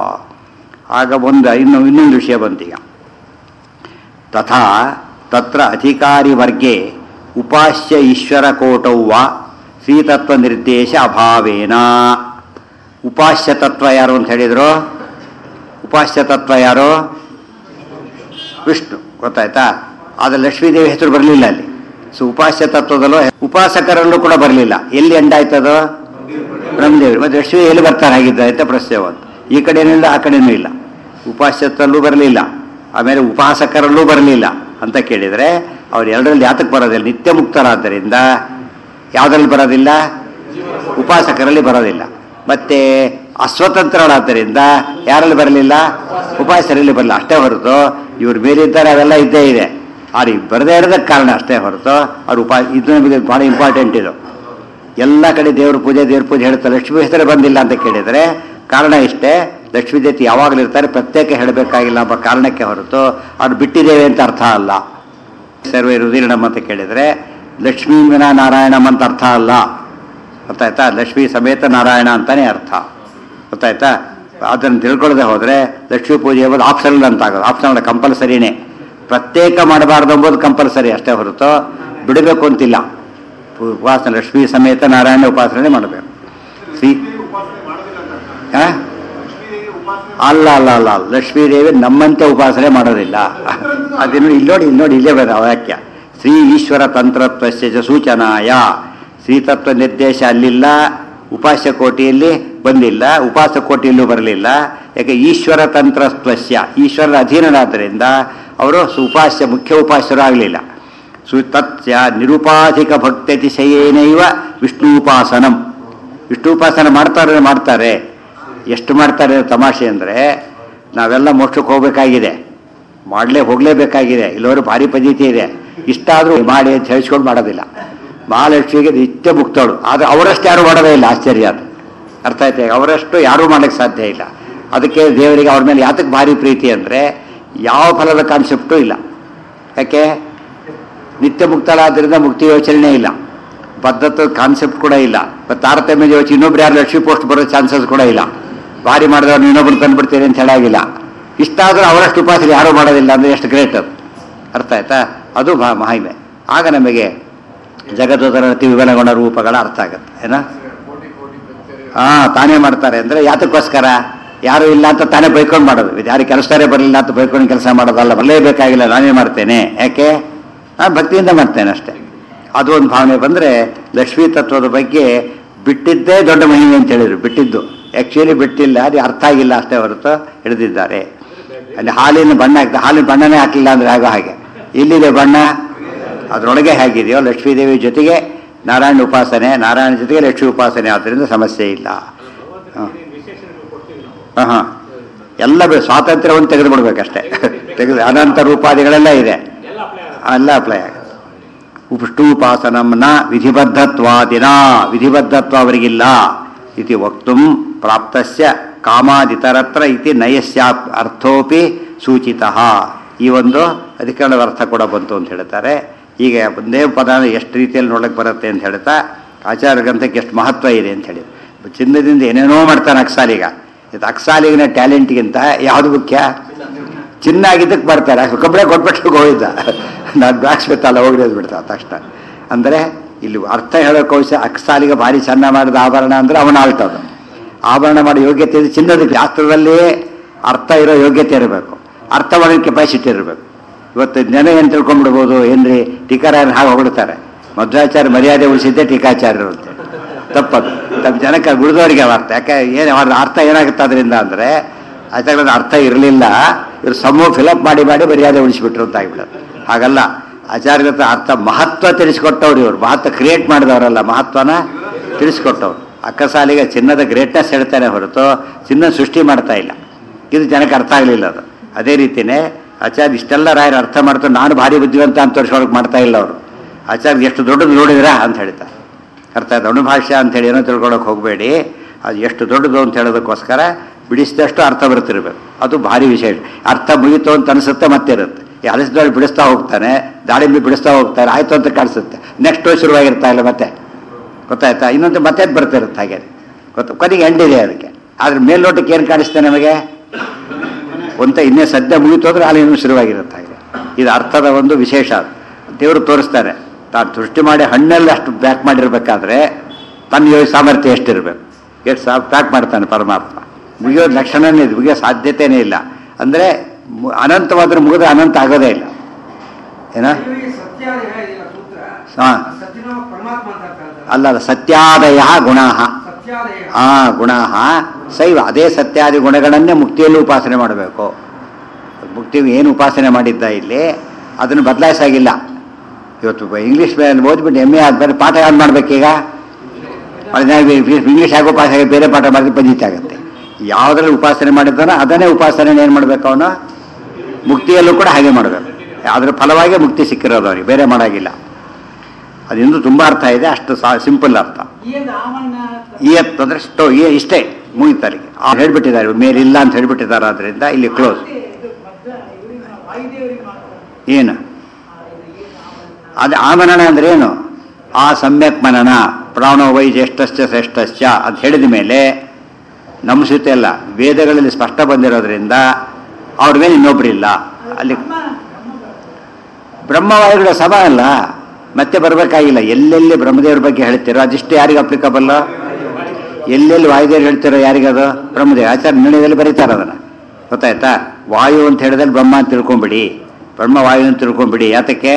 ಆಗ ಒಂದು ಇನ್ನು ಇನ್ನೊಂದು ವಿಷಯ ಬಂತೀಗ ತಥಾ ತತ್ರ ಅಧಿಕಾರಿ ವರ್ಗೆ ಉಪಾಸ್ಯ ಈಶ್ವರ ಕೋಟೌವ ಶ್ರೀತತ್ವ ನಿರ್ದೇಶ ಅಭಾವೇನ ಉಪಾಸ್ಯ ತತ್ವ ಯಾರು ಅಂತ ಹೇಳಿದ್ರು ಉಪಾಸ್ಯ ತತ್ವ ಯಾರು ವಿಷ್ಣು ಗೊತ್ತಾಯ್ತಾ ಆದರೆ ಲಕ್ಷ್ಮೀದೇವಿ ಹೆಸರು ಬರಲಿಲ್ಲ ಅಲ್ಲಿ ಸೊ ಉಪಾಸ್ಯ ತತ್ವದಲ್ಲೂ ಉಪಾಸಕರಲ್ಲೂ ಕೂಡ ಬರಲಿಲ್ಲ ಎಲ್ಲಿ ಎಂಡಾಯ್ತದೋ ಬ್ರಹ್ಮದೇವಿ ಮತ್ತೆ ಲಕ್ಷ್ಮೀ ಎಲ್ಲಿ ಬರ್ತಾರೆ ಹಾಗಿದ್ದ ಅಂತ ಪ್ರಶ್ನೆ ಒಂದು ಈ ಕಡೆನೂ ಇಲ್ಲ ಆ ಕಡೆನೂ ಇಲ್ಲ ಉಪಾಸ್ಯತಲ್ಲೂ ಬರಲಿಲ್ಲ ಆಮೇಲೆ ಉಪಾಸಕರಲ್ಲೂ ಬರಲಿಲ್ಲ ಅಂತ ಕೇಳಿದರೆ ಅವ್ರು ಎರಡರಲ್ಲಿ ಯಾತಕ್ಕೆ ಬರೋದಿಲ್ಲ ನಿತ್ಯ ಮುಕ್ತರಾದ್ದರಿಂದ ಯಾವುದ್ರಲ್ಲಿ ಬರೋದಿಲ್ಲ ಉಪಾಸಕರಲ್ಲಿ ಬರೋದಿಲ್ಲ ಮತ್ತೆ ಅಸ್ವತಂತ್ರರಾದ್ದರಿಂದ ಯಾರಲ್ಲಿ ಬರಲಿಲ್ಲ ಉಪಾಸರಲ್ಲಿ ಬರಲಿಲ್ಲ ಅಷ್ಟೇ ಹೊರತು ಇವ್ರು ಬೇರೆ ಇದ್ದಾರೆ ಅವೆಲ್ಲ ಇದ್ದೇ ಇದೆ ಅವ್ರಿಗೆ ಬರದೇ ಇರೋದಕ್ಕೆ ಕಾರಣ ಅಷ್ಟೇ ಹೊರತು ಅವ್ರು ಉಪಾ ಇದು ನಮಗೆ ಭಾಳ ಇಂಪಾರ್ಟೆಂಟ್ ಇದು ಎಲ್ಲ ಕಡೆ ದೇವ್ರ ಪೂಜೆ ದೇವ್ರ ಪೂಜೆ ಹೇಳ್ತಾರೆ ಲಕ್ಷ್ಮೀ ಹೆಸರೇ ಬಂದಿಲ್ಲ ಅಂತ ಕೇಳಿದರೆ ಕಾರಣ ಇಷ್ಟೇ ಲಕ್ಷ್ಮೀ ದೇತಿ ಯಾವಾಗಲೂ ಇರ್ತಾರೆ ಪ್ರತ್ಯೇಕ ಹೇಳಬೇಕಾಗಿಲ್ಲ ಎಂಬ ಕಾರಣಕ್ಕೆ ಹೊರತು ಅವ್ರು ಬಿಟ್ಟಿದ್ದೇವೆ ಅಂತ ಅರ್ಥ ಅಲ್ಲ ಸರ್ವೇ ರುದಿರಣಂ ಅಂತ ಕೇಳಿದರೆ ಲಕ್ಷ್ಮೀ ವಿನ ನಾರಾಯಣಂ ಅಂತ ಅರ್ಥ ಅಲ್ಲ ಗೊತ್ತಾಯ್ತಾ ಲಕ್ಷ್ಮೀ ಸಮೇತ ನಾರಾಯಣ ಅಂತಾನೆ ಅರ್ಥ ಗೊತ್ತಾಯ್ತಾ ಅದನ್ನು ತಿಳ್ಕೊಳ್ಳದೆ ಹೋದರೆ ಲಕ್ಷ್ಮೀ ಪೂಜೆ ಎಂಬುದು ಆಪ್ಷನಲ್ ಅಂತ ಆಗೋದು ಆಪ್ಷನಲ್ ಕಂಪಲ್ಸರಿನೇ ಪ್ರತ್ಯೇಕ ಮಾಡಬಾರ್ದು ಎಂಬುದು ಕಂಪಲ್ಸರಿ ಅಷ್ಟೇ ಹೊರತು ಬಿಡಬೇಕು ಅಂತಿಲ್ಲ ಉಪಾಸನೆ ಲಕ್ಷ್ಮೀ ಸಮೇತ ನಾರಾಯಣ ಉಪಾಸನೆ ಮಾಡಬೇಕು ಶ್ರೀ ಆ? ಅಲ್ಲ ಅಲ್ಲ ಅಲ್ಲ ಲಕ್ಷ್ಮೀದೇವಿ ನಮ್ಮಂತೆ ಉಪಾಸನೆ ಮಾಡೋದಿಲ್ಲ ಅದೇನು ಇಲ್ಲಿ ನೋಡಿ ಇಲ್ಲಿ ನೋಡಿ ಇಲ್ಲೇ ಬರ ವಾಕ್ಯ ಶ್ರೀ ಈಶ್ವರ ತಂತ್ರತ್ವಸ್ಯ ಚ ಸೂಚನಾಯ ಶ್ರೀತತ್ವ ನಿರ್ದೇಶ ಅಲ್ಲಿಲ್ಲ ಉಪಾಸ್ಯ ಕೋಟಿಯಲ್ಲಿ ಬಂದಿಲ್ಲ ಉಪಾಸ ಕೋಟಿಯಲ್ಲೂ ಬರಲಿಲ್ಲ ಯಾಕೆ ಈಶ್ವರ ತಂತ್ರತ್ವಸ್ಯ ಈಶ್ವರರ ಅಧೀನರಾದ್ದರಿಂದ ಅವರು ಸು- ಉಪಾಸ್ಯ ಮುಖ್ಯ ಉಪಾಸ್ಯರು ಆಗಲಿಲ್ಲ ಸುತತ್ಯ ನಿರುಪಾಧಿಕ ಭಕ್ತ್ಯತಿಶಯೇನೈವ ವಿಷ್ಣುಪಾಸನಂ ವಿಷ್ಣುಪಾಸನ ಮಾಡ್ತಾರೆ ಮಾಡ್ತಾರೆ ಎಷ್ಟು ಮಾಡ್ತಾರೆ ತಮಾಷೆ ಅಂದರೆ ನಾವೆಲ್ಲ ಮೋಕ್ಷಕ್ಕೆ ಹೋಗಬೇಕಾಗಿದೆ ಮಾಡಲೇ ಹೋಗಲೇಬೇಕಾಗಿದೆ ಇಲ್ಲವರು ಭಾರಿ ಪದ್ಧತಿ ಇದೆ ಇಷ್ಟಾದರೂ ಮಾಡಿ ಅಂತ ಹೇಳಿಸ್ಕೊಂಡು ಮಾಡೋದಿಲ್ಲ ಮಹಾಲಕ್ಷ್ಮಿಗೆ ನಿತ್ಯ ಮುಕ್ತಳು ಆದರೆ ಅವರಷ್ಟು ಯಾರು ಮಾಡೋದೇ ಇಲ್ಲ ಆಶ್ಚರ್ಯ ಅದು ಅರ್ಥ ಆಯ್ತಾ ಅವರಷ್ಟು ಯಾರೂ ಮಾಡೋಕ್ಕೆ ಸಾಧ್ಯ ಇಲ್ಲ ಅದಕ್ಕೆ ದೇವರಿಗೆ ಅವ್ರ ಮೇಲೆ ಯಾತಕ್ಕೆ ಭಾರಿ ಪ್ರೀತಿ ಅಂದರೆ ಯಾವ ಫಲದ ಕಾನ್ಸೆಪ್ಟೂ ಇಲ್ಲ ಯಾಕೆ ನಿತ್ಯ ಮುಕ್ತಳಾದ್ರಿಂದ ಮುಕ್ತಿ ಯೋಚನೆ ಇಲ್ಲ ಬದ್ಧತ ಕಾನ್ಸೆಪ್ಟ್ ಕೂಡ ಇಲ್ಲ ಮತ್ತು ತಾರತಮ್ಯ ಯೋಚನೆ ಇನ್ನೊಬ್ರು ಯಾರು ಲಕ್ಷ್ಮಿ ಪೋಸ್ಟ್ ಬರೋ ಚಾನ್ಸಸ್ ಕೂಡ ಇಲ್ಲ ಭಾರಿ ಮಾಡಿದವ್ರು ಇನ್ನೊಬ್ರು ತಂದ್ಬಿಡ್ತೀರಿ ಅಂತ ಹೇಳಾಗಿಲ್ಲ ಇಷ್ಟಾದರೂ ಅವರಷ್ಟು ಉಪಾಸನೆ ಯಾರೂ ಮಾಡೋದಿಲ್ಲ ಅಂದರೆ ಎಷ್ಟು ಗ್ರೇಟ್ ಅದು ಅರ್ಥ ಆಯ್ತಾ ಅದು ಮಹಾ ಮಹಿಮೆ ಆಗ ನಮಗೆ ಜಗದೋದರ ಅತಿ ವಿವರಗುಣ ರೂಪಗಳ ಅರ್ಥ ಆಗುತ್ತೆ ಏನ ಹಾ ತಾನೇ ಮಾಡ್ತಾರೆ ಅಂದರೆ ಯಾತಕ್ಕೋಸ್ಕರ ಯಾರು ಇಲ್ಲ ಅಂತ ತಾನೇ ಬೈಕೊಂಡು ಮಾಡೋದು ಇದು ಯಾರು ಕೆಲಸದಾರೆ ಬರಲಿಲ್ಲ ಅಂತ ಬೈಕೊಂಡು ಕೆಲಸ ಮಾಡೋದಲ್ಲ ಬರಲೇಬೇಕಾಗಿಲ್ಲ ನಾನೇ ಮಾಡ್ತೇನೆ ಯಾಕೆ ನಾನು ಭಕ್ತಿಯಿಂದ ಮಾಡ್ತೇನೆ ಅಷ್ಟೇ ಅದು ಒಂದು ಭಾವನೆ ಬಂದರೆ ಲಕ್ಷ್ಮೀ ತತ್ವದ ಬಗ್ಗೆ ಬಿಟ್ಟಿದ್ದೇ ದೊಡ್ಡ ಮಹಿಮೆ ಅಂತ ಹೇಳಿದ್ರು ಬಿಟ್ಟಿದ್ದು ಆ್ಯಕ್ಚುಲಿ ಬಿಟ್ಟಿಲ್ಲ ಅದು ಅರ್ಥ ಆಗಿಲ್ಲ ಅಷ್ಟೇ ಹೊರತು ಹಿಡಿದಿದ್ದಾರೆ ಅಲ್ಲಿ ಹಾಲಿನ ಬಣ್ಣ ಹಾಕ್ತಾರೆ ಹಾಲಿನ ಬಣ್ಣನೇ ಹಾಕಲಿಲ್ಲ ಅಂದರೆ ಆಗೋ ಹಾಗೆ ಇಲ್ಲಿದೆ ಬಣ್ಣ ಅದರೊಳಗೆ ಹೇಗಿದೆಯೋ ಲಕ್ಷ್ಮೀದೇವಿ ಜೊತೆಗೆ ನಾರಾಯಣ ಉಪಾಸನೆ ನಾರಾಯಣ ಜೊತೆಗೆ ಲಕ್ಷ್ಮಿ ಉಪಾಸನೆ ಆದ್ದರಿಂದ ಸಮಸ್ಯೆ ಇಲ್ಲ ಹಾಂ ಹಾಂ ಹಾಂ ಎಲ್ಲ ಬೆ- ಸ್ವಾತಂತ್ರ್ಯವನ್ನು ತೆಗೆದು ಬಿಡ್ಬೇಕಷ್ಟೇ ತೆಗೆದು ಅನಂತ ರೂಪಾದಿಗಳೆಲ್ಲ ಇದೆ ಎಲ್ಲ ಅಪ್ಲೈ ಆಗುತ್ತೆ ಉಪಷ್ಟೂಪಾಸನಂನ ವಿಧಿಬದ್ಧತ್ವಾದಿನ ವಿಧಿಬದ್ಧತ್ವ ಅವರಿಗಿಲ್ಲ ಇತಿ ವಕ್ತು ಪ್ರಾಪ್ತಸ್ಯ ಕಾಮಾದಿತರತ್ರ ಇತಿ ನಯಸ್ಯ ಅರ್ಥೋಪಿ ಸೂಚಿತ ಈ ಒಂದು ಅಧಿಕರಣದ ಅರ್ಥ ಕೂಡ ಬಂತು ಅಂತ ಹೇಳ್ತಾರೆ ಹೀಗೆ ಒಂದೇ ಪದ ಎಷ್ಟು ರೀತಿಯಲ್ಲಿ ನೋಡಕ್ಕೆ ಬರುತ್ತೆ ಅಂತ ಹೇಳ್ತಾ ಆಚಾರ ಗ್ರಂಥಕ್ಕೆ ಎಷ್ಟು ಮಹತ್ವ ಇದೆ ಅಂತ ಹೇಳಿ ಚಿನ್ನದಿಂದ ಏನೇನೋ ಮಾಡ್ತಾನೆ ಅಕ್ಸಾಲಿಗ ಇದು ಅಕ್ಸಾಲಿಗಿನ ಟ್ಯಾಲೆಂಟ್ಗಿಂತ ಯಾವುದು ಮುಖ್ಯ ಚಿನ್ನ ಆಗಿದ್ದಕ್ಕೆ ಬರ್ತಾರೆ ಕಬ್ಬಳೆ ಕೊಟ್ಬಿಟ್ಟು ಹೋಗಿದ್ದ ನಾನು ಬ್ಲಾಕ್ ಸ್ಮಿತ್ ಅಲ್ಲ ಹೋಗಿ ಬಿಡ್ತಾ ತಕ್ಷಣ ಅಂದರೆ ಇಲ್ಲಿ ಅರ್ಥ ಹೇಳೋ ಕೌಶ ಅಕ್ಸಾಲಿಗೆ ಭಾರಿ ಚೆನ್ನ ಮಾಡಿದ ಆಭರಣ ಅಂದರೆ ಅವನ ಆಳ್ತದ ಆಭರಣ ಮಾಡೋ ಯೋಗ್ಯತೆ ಇದೆ ಚಿನ್ನದ ಶಾಸ್ತ್ರದಲ್ಲಿ ಅರ್ಥ ಇರೋ ಯೋಗ್ಯತೆ ಇರಬೇಕು ಅರ್ಥ ಮಾಡೋ ಕೆಪಾಸಿಟಿ ಇರಬೇಕು ಇವತ್ತು ಜನ ಏನು ತಿಳ್ಕೊಂಡ್ಬಿಡ್ಬೋದು ಏನ್ರಿ ಟೀಕಾರಾಯರು ಹಾಗೆ ಹೊಗಳ್ತಾರೆ ಮಧ್ವಾಚಾರ್ಯ ಮರ್ಯಾದೆ ಉಳಿಸಿದ್ದೆ ಟೀಕಾಚಾರ್ಯರು ಅಂತ ತಪ್ಪದು ತಮ್ಮ ಜನಕ್ಕೆ ಉಳಿದವರಿಗೆ ಅವ ಅರ್ಥ ಯಾಕೆ ಏನು ಅವ್ರ ಅರ್ಥ ಏನಾಗುತ್ತೆ ಅದರಿಂದ ಅಂದರೆ ಆಚಾರ್ಯದ ಅರ್ಥ ಇರಲಿಲ್ಲ ಇವ್ರು ಸಮೂಹ ಫಿಲಪ್ ಮಾಡಿ ಮಾಡಿ ಮರ್ಯಾದೆ ಉಳಿಸಿಬಿಟ್ರು ಅಂತ ಆಗಿಬಿಡೋದು ಹಾಗಲ್ಲ ಆಚಾರ್ಯದ ಅರ್ಥ ಮಹತ್ವ ತಿಳಿಸ್ಕೊಟ್ಟವ್ರು ಇವರು ಮಹತ್ವ ಕ್ರಿಯೇಟ್ ಮಾಡಿದವರಲ್ಲ ಮಹತ್ವನ ತಿಳಿಸ್ಕೊಟ್ಟವ್ರು ಅಕ್ಕಸಾಲಿಗೆ ಚಿನ್ನದ ಗ್ರೇಟ್ನೆಸ್ ಹೇಳ್ತಾನೆ ಹೊರತು ಚಿನ್ನ ಸೃಷ್ಟಿ ಮಾಡ್ತಾ ಇಲ್ಲ ಇದು ಜನಕ್ಕೆ ಅರ್ಥ ಆಗಲಿಲ್ಲ ಅದು ಅದೇ ರೀತಿಯೇ ಆಚಾರ್ಯ ಇಷ್ಟೆಲ್ಲ ರಾಯರು ಅರ್ಥ ಮಾಡ್ತಾರೆ ನಾನು ಭಾರಿ ಬುದ್ಧಿವಂತ ಅಂತ ತೋರಿಸ್ಕೊಳಕ್ಕೆ ಮಾಡ್ತಾ ಇಲ್ಲ ಅವರು ಆಚಾರ್ಯ ಎಷ್ಟು ದೊಡ್ಡದು ನೋಡಿದ್ರಾ ಅಂತ ಹೇಳ್ತಾರೆ ಅರ್ಥ ಆಯ್ತು ಅಣುಭಾಷ್ಯ ಅಂತೇಳಿ ಏನೋ ತಿಳ್ಕೊಳಕ್ಕೆ ಹೋಗಬೇಡಿ ಅದು ಎಷ್ಟು ದೊಡ್ಡದು ಅಂತ ಹೇಳೋದಕ್ಕೋಸ್ಕರ ಬಿಡಿಸಿದಷ್ಟು ಅರ್ಥ ಬರ್ತಿರ್ಬೇಕು ಅದು ಭಾರಿ ವಿಶೇಷ ಅರ್ಥ ಮುಗೀತು ಅಂತ ಅನಿಸುತ್ತೆ ಮತ್ತೆ ಇರುತ್ತೆ ಈ ಹಲಸಿದೊಳಗೆ ಬಿಡಿಸ್ತಾ ಹೋಗ್ತಾನೆ ದಾಳಿಂಬೆ ಬಿಡಿಸ್ತಾ ಹೋಗ್ತಾರೆ ಆಯ್ತು ಅಂತ ಕಾಣಿಸುತ್ತೆ ನೆಕ್ಸ್ಟ್ ಶುರುವಾಗಿರ್ತಾ ಇಲ್ಲ ಮತ್ತೆ ಗೊತ್ತಾಯ್ತಾ ಇನ್ನೊಂದು ಮತ್ತೆ ಬರ್ತಿರುತ್ತೆ ಹಾಗೆ ಗೊತ್ತು ಕೊನೆಗೆ ಎಂಡಿದೆ ಅದಕ್ಕೆ ಆದ್ರೆ ಮೇಲ್ನೋಟಕ್ಕೆ ಏನು ಕಾಣಿಸ್ತೆ ನಮಗೆ ಒಂತ ಇನ್ನೇ ಸದ್ಯ ಮುಗಿತು ಅಂದ್ರೆ ಅಲ್ಲಿ ಇನ್ನೂ ಶುರುವಾಗಿರುತ್ತೆ ಹಾಗೆ ಇದು ಅರ್ಥದ ಒಂದು ವಿಶೇಷ ಅದು. ದೇವರು ತೋರಿಸ್ತಾನೆ ತಾನು ಸೃಷ್ಟಿ ಮಾಡಿ ಹಣ್ಣಲ್ಲಿ ಅಷ್ಟು ಪ್ಯಾಕ್ ಮಾಡಿರ್ಬೇಕಾದ್ರೆ ತನ್ನ ಯೋಗ ಸಾಮರ್ಥ್ಯ ಎಷ್ಟಿರಬೇಕು ಎಷ್ಟು ಸಾ ಪ್ಯಾಕ್ ಮಾಡ್ತಾನೆ ಪರಮಾತ್ಮ ಮುಗಿಯೋ ಲಕ್ಷಣನೇ ಇದು ಮುಗಿಯೋ ಸಾಧ್ಯತೆಯೇ ಇಲ್ಲ ಅಂದರೆ ಮು- ಅನಂತವಾದ್ರೆ ಮುಗಿದ್ರೆ ಅನಂತ ಆಗೋದೇ ಇಲ್ಲ ಏನ ಇವ್ರಿಗೆ ಸತ್ಯಾದೇಹ ಇದೆಯಲ್ಲ ಸೂತ್ರ ಹಾ. ಸತ್ಯನ ಪರಮಾತ್ಮ ಅಂತ ಅರ್ಥ ಹೇಳ್ತಾರೆ. ಅಲ್ಲ ಅಲ್ಲ, ಸತ್ಯಾದಯ ಗುಣ ಸತ್ಯಾದೇಹ ಆ ಗುಣ ಶೈವ ಅದೇ ಸತ್ಯಾದಿ ಗುಣಗಳನ್ನೇ ಮುಕ್ತಿಯಲ್ಲೂ ಉಪಾಸನೆ ಮಾಡಬೇಕು ಮುಕ್ತಿಗೆ ಏನು ಉಪಾಸನೆ ಮಾಡಿದ್ದ ಇಲ್ಲಿ ಅದನ್ನು ಬದಲಾಯಿಸಾಗಿಲ್ಲ ಇವತ್ತು ಬ- ಇಂಗ್ಲೀಷ್ ಮೇಲೆ ಓದ್ಬಿಟ್ಟು ಎಮ್ ಎ ಆದ್ಮೇಲೆ ಪಾಠ ಯಾರು ಮಾಡ್ಬೇಕೀಗ ಅದನ್ನ ಇಂಗ್ಲೀಷ್ ಆಗೋ ಪಾಠ ಆಗಿ ಬೇರೆ ಪಾಠ ಮಾಡಿದ್ರೆ ಪಂಜಿತ ಆಗುತ್ತೆ ಯಾವುದ್ರಲ್ಲಿ ಉಪಾಸನೆ ಮಾಡಿದ್ದಾನೋ ಅದನ್ನೇ ಉಪಾಸನೆ ಏನು ಮಾಡಬೇಕು ಅವನು ಮುಕ್ತಿಯಲ್ಲೂ ಕೂಡ ಹಾಗೆ ಮಾಡಬೇಕು ಅದರ ಫಲವಾಗಿ ಮುಕ್ತಿ ಸಿಕ್ಕಿರೋದು ಅವನಿಗೆ ಬೇರೆ ಮಾಡಾಗಿಲ್ಲ ಅದಿಂದು ತುಂಬ ಅರ್ಥ ಇದೆ ಅಷ್ಟು ಸಿಂಪಲ್ ಅರ್ಥ ಏನು ಆಮಣ್ಣ ಇಯತ್ ಅಂದ್ರೆ ಸ್ಟೋ ಇ ಇಷ್ಟೇ ಮುಗಿತಾರಿಗೆ ಅವ್ರು ಹೇಳ್ಬಿಟ್ಟಿದ್ದಾರೆ ಮೇಲಿಲ್ಲ ಅಂತ ಹೇಳ್ಬಿಟ್ಟಿದ್ದಾರೆ ಆದ್ರಿಂದ ಇಲ್ಲಿ ಕ್ಲೋಸ್ ವಾಯುದೇವರಿಗೆ ಮಾತ್ರ ಏನು ಅದು ಆಮನನ ಅಂದ್ರೆ ಏನು ಆ ಸಮ್ಯಕ್ ಮನನ ಪ್ರಾಣೋ ವೈ ಜ್ಯೇಷ್ಠಶ್ಚ ಶ್ರೇಷ್ಠಶ್ಚ ಅಂತ ಹೇಳಿದ ಮೇಲೆ ನಮ್ಮ ಸುತ್ತೆ ಅಲ್ಲ ವೇದಗಳಲ್ಲಿ ಸ್ಪಷ್ಟ ಬಂದಿರೋದ್ರಿಂದ ಅವ್ರ ಮೇಲೆ ಇನ್ನೊಬ್ರಿಲ್ಲ ಅಲ್ಲಿ ಬ್ರಹ್ಮವಾಯುಗಳ ಸಮ ಅಲ್ಲ ಮತ್ತೆ ಬರಬೇಕಾಗಿಲ್ಲ ಎಲ್ಲೆಲ್ಲಿ ಬ್ರಹ್ಮದೇವ್ರ ಬಗ್ಗೆ ಹೇಳ್ತೀರೋ ಅದಿಷ್ಟು ಯಾರಿಗೆ ಅಪ್ಲಿಕಬಲ್ಲ ಎಲ್ಲೆಲ್ಲಿ ವಾಯುದೇವ್ರು ಹೇಳ್ತಿರೋ ಯಾರಿಗದು ಬ್ರಹ್ಮದೇವ ಆಚಾರ್ಯ ನಿರ್ಣಯದಲ್ಲಿ ಬರೀತಾರೆ ಅದನ್ನು ಗೊತ್ತಾಯ್ತಾ ವಾಯು ಅಂತ ಹೇಳಿದಲ್ಲಿ ಬ್ರಹ್ಮ ಅಂತ ತಿಳ್ಕೊಂಬಿಡಿ ಬ್ರಹ್ಮ ವಾಯು ಅಂತ ತಿಳ್ಕೊಂಬಿಡಿ ಯಾತಕ್ಕೆ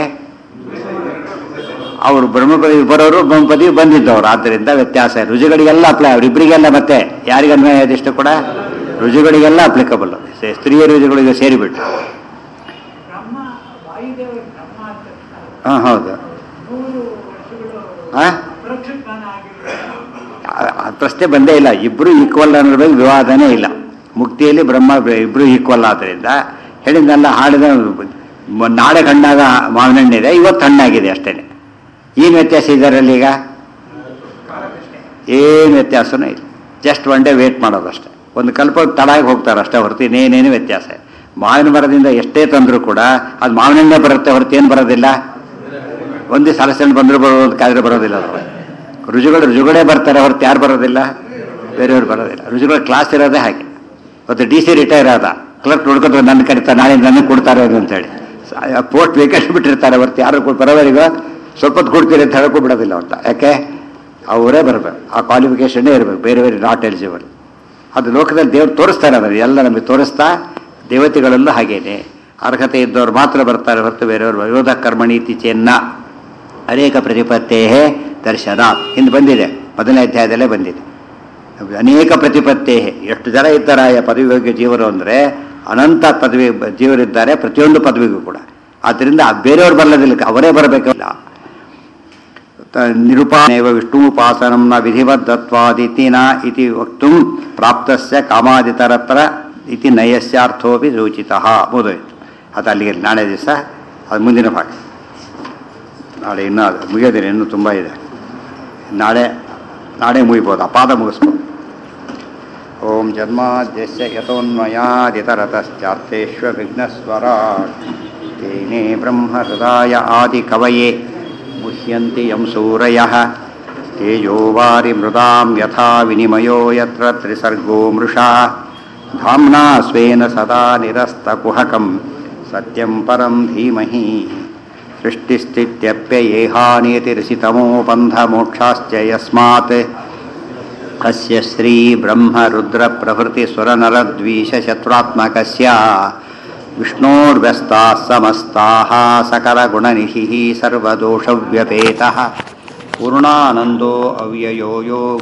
ಅವರು ಬ್ರಹ್ಮಪದಿ ಬರೋರು ಬ್ರಹ್ಮಪದಿ ಬಂದಿದ್ದವರು ಆದ್ದರಿಂದ ವ್ಯತ್ಯಾಸ ರುಜುಗಳಿಗೆಲ್ಲ ಅಪ್ಲೈ ಅವರಿಬ್ಬರಿಗೆಲ್ಲ ಮತ್ತೆ ಯಾರಿಗೆ ಅನ್ವಯ ಅದಿಷ್ಟು ಕೂಡ ರುಜುಗಳಿಗೆಲ್ಲ ಅಪ್ಲಿಕಬಲ್ ಸ್ತ್ರೀಯ ರುಜುಗಳಿಗೆ ಸೇರಿಬಿಟ್ಟು ಬ್ರಹ್ಮ ವಾಯುದೇವರು ಬ್ರಹ್ಮ ಅಂತ ಹೇಳ್ತಾರೆ. ಹಾಂ ಹೌದು ನೂರು ವರ್ಷಗಳು ಹಾಂ ಅಪರಕ್ಷಿತನ ಆಗಿರ್ತಾರೆ ಆ- ಆ ಪ್ರಶ್ನೆ ಬಂದೇ ಇಲ್ಲ ಇಬ್ರು ಈಕ್ವಲ್ ಅನ್ನೋದ್ರ ಬಗ್ಗೆ ವಿವಾದನೇ ಇಲ್ಲ ಮುಕ್ತಿಯಲ್ಲಿ ಬ್ರಹ್ಮ ಬ- ಇಬ್ರು ಈಕ್ವಲ್ ಆದ್ರಿಂದ ಹೇಳಿದ್ನೆಲ್ಲ ಹಾಡಿದ ಮ- ನಾಳೆ ಹಣ್ಣಾಗ ಮಾವಿನ ಹಣ್ಣಿದೆ ಇವತ್ತು ಹಣ್ಣಾಗಿದೆ ಅಷ್ಟೇನೆ ಏನು ವ್ಯತ್ಯಾಸ ಇದರಲ್ಲಿ ಈಗ ಏನು ವ್ಯತ್ಯಾಸನೂ ಇಲ್ಲ ಜಸ್ಟ್ ಒನ್ ಡೇ ವೇಟ್ ಮಾಡೋದಷ್ಟೇ ಒಂದು ಕಲ್ಪ ತಡಾಗಿ ಹೋಗ್ತಾರೆ ಅಷ್ಟೇ ಹೊರತು ಇನ್ನೇನೇನು ವ್ಯತ್ಯಾಸ ಇಲ್ಲ. ಮಾವಿನ ಮರದಿಂದ ಎಷ್ಟೇ ತಂದರೂ ಕೂಡ ಅದು ಮಾವಿನ ಹಣ್ಣೇ ಬರುತ್ತೆ ಹೊರತು ಏನು ಬರೋದಿಲ್ಲ ಒಂದೇ ಸಲಸೆಂಡು ಬಂದರೂ ಬರೋದು ಕಾದ್ರೆ ಬರೋದಿಲ್ಲ ಅದು ರುಜುಗಳು ರುಜುಗಳೇ ಬರ್ತಾರೆ ಹೊರತು ಯಾರು ಬರೋದಿಲ್ಲ ಬೇರೆಯವ್ರು ಬರೋದಿಲ್ಲ ರುಜುಗಳ ಕ್ಲಾಸ್ ಇರೋದೇ ಹಾಗೆ ಮತ್ತು ಡಿ ಸಿ ರಿಟೈರ್ ಆದ ಕ್ಲರ್ಕ್ ನೋಡ್ಕೊಂಡು ನನ್ನ ಕರೀತಾರೆ ನಾಳೆ ನನಗೆ ಕೊಡ್ತಾರೆ ಅದು ಅಂತೇಳಿ ಪೋಸ್ಟ್ ವೇಕೆಂಟ್ ಬಿಟ್ಟಿರ್ತಾರೆ ಹೊರತು ಯಾರು ಕೊ- ಬರೋವರೆಗೂ ಸ್ವಲ್ಪ ಹೊತ್ತು ಕೊಡ್ತೀರಿ ಅಂತ ಹೇಳಕ್ಕೂ ಬಿಡೋದಿಲ್ಲ ಅಂತ ಯಾಕೆ ಅವರೇ ಬರಬೇಕು ಆ ಕ್ವಾಲಿಫಿಕೇಷನ್ನೇ ಇರಬೇಕು ಬೇರೆ ಬೇರೆ ನಾಟ್ ಎಲಿಜಿಬಲ್ ಅದು ಲೋಕದಲ್ಲಿ ದೇವ್ರು ತೋರಿಸ್ತಾರೆ ಅದನ್ನು ಎಲ್ಲ ನಮಗೆ ತೋರಿಸ್ತಾ ದೇವತೆಗಳಲ್ಲೂ ಹಾಗೇನೆ ಅರ್ಹತೆ ಇದ್ದವ್ರು ಮಾತ್ರ ಬರ್ತಾರೆ ಹೊರತು ಬೇರೆಯವರು ವಿರೋಧ ಕರ್ಮಣಿ ಚೆನ್ನ ಅನೇಕ ಪ್ರತಿಪತ್ತೇ ದರ್ಶನ ಹಿಂದೆ ಬಂದಿದೆ ಮೊದಲನೇ ಅಧ್ಯಾಯದಲ್ಲೇ ಬಂದಿದೆ ಅನೇಕ ಪ್ರತಿಪತ್ತೇ ಎಷ್ಟು ಜನ ಇದ್ದಾರೆ ಆ ಪದವಿಯೋಗ್ಯ ಜೀವರು ಅಂದರೆ ಅನಂತ ಪದವಿ ಜೀವರಿದ್ದಾರೆ ಪ್ರತಿಯೊಂದು ಪದವಿಗೂ ಕೂಡ ಆದ್ದರಿಂದ ಬೇರೆಯವ್ರು ಬರಲಿಲ್ಲ ಅವರೇ ಬರಬೇಕಲ್ಲ ತ- ನಿರುಪಾನೇವ ವಿಷ್ಣುಪಾಸನಂ ನ ವಿಧಿವದ್ದತ್ವಾದಿತಿ ನ ಇತಿ ವಕ್ತುಂ ಪ್ರಾಪ್ತಸ್ಯ ಕಾಮಾದಿತರತ್ರ ಇತಿ ನಯಸ್ಯಾರ್ಥೋಪಿ ಸೂಚಿತಃ ಮುಗಿದೋಯ್ತು ಅದು ಅಲ್ಲಿಗೆ ನಾಳೆ ದಿವಸ ಅದು ಮುಂದಿನ ಭಾಗ ನಾಳೆ ಇನ್ನೂ ಅದು ಮುಗಿಯೋದಿಲ್ಲ ಇನ್ನೂ ತುಂಬ ಇದೆ ನಾಳೆ ನಾಳೆ ಮುಗಿಬೋದು ಆ ಪಾದ ಮುಗಿಸ್ಬೋದು ಓಂ ಜನ್ಮಾದ್ಯಸ್ಯ ಯತೋನ್ಮಯಾದಿತರತಶ್ಚಾರ್ಥೇष्वविघ्नस्वराट् तेने ब्रह्महृदाय आदिकवये मुह्यन्ति यं सूरयः तेजो वारिमृदां यथा विनिमयो यत्र त्रिसर्गो मृषा धाम्ना स्वेन सदा निरस्तकुहकं सत्यं परं धीमहि सृष्टिस्थित्यप्ययेहानीतिरसितमो बन्धमोक्षाश्च यस्मात् अस्य श्रीब्रह्मरुद्रप्रभृतिसुरनरद्वीषशत्रुरात्मकस्य विष्णोर्व्यस्ताः समस्ताः सकलगुणनिधिः सर्वदोषव्यपेतः पूर्णानन्दो अव्ययो यो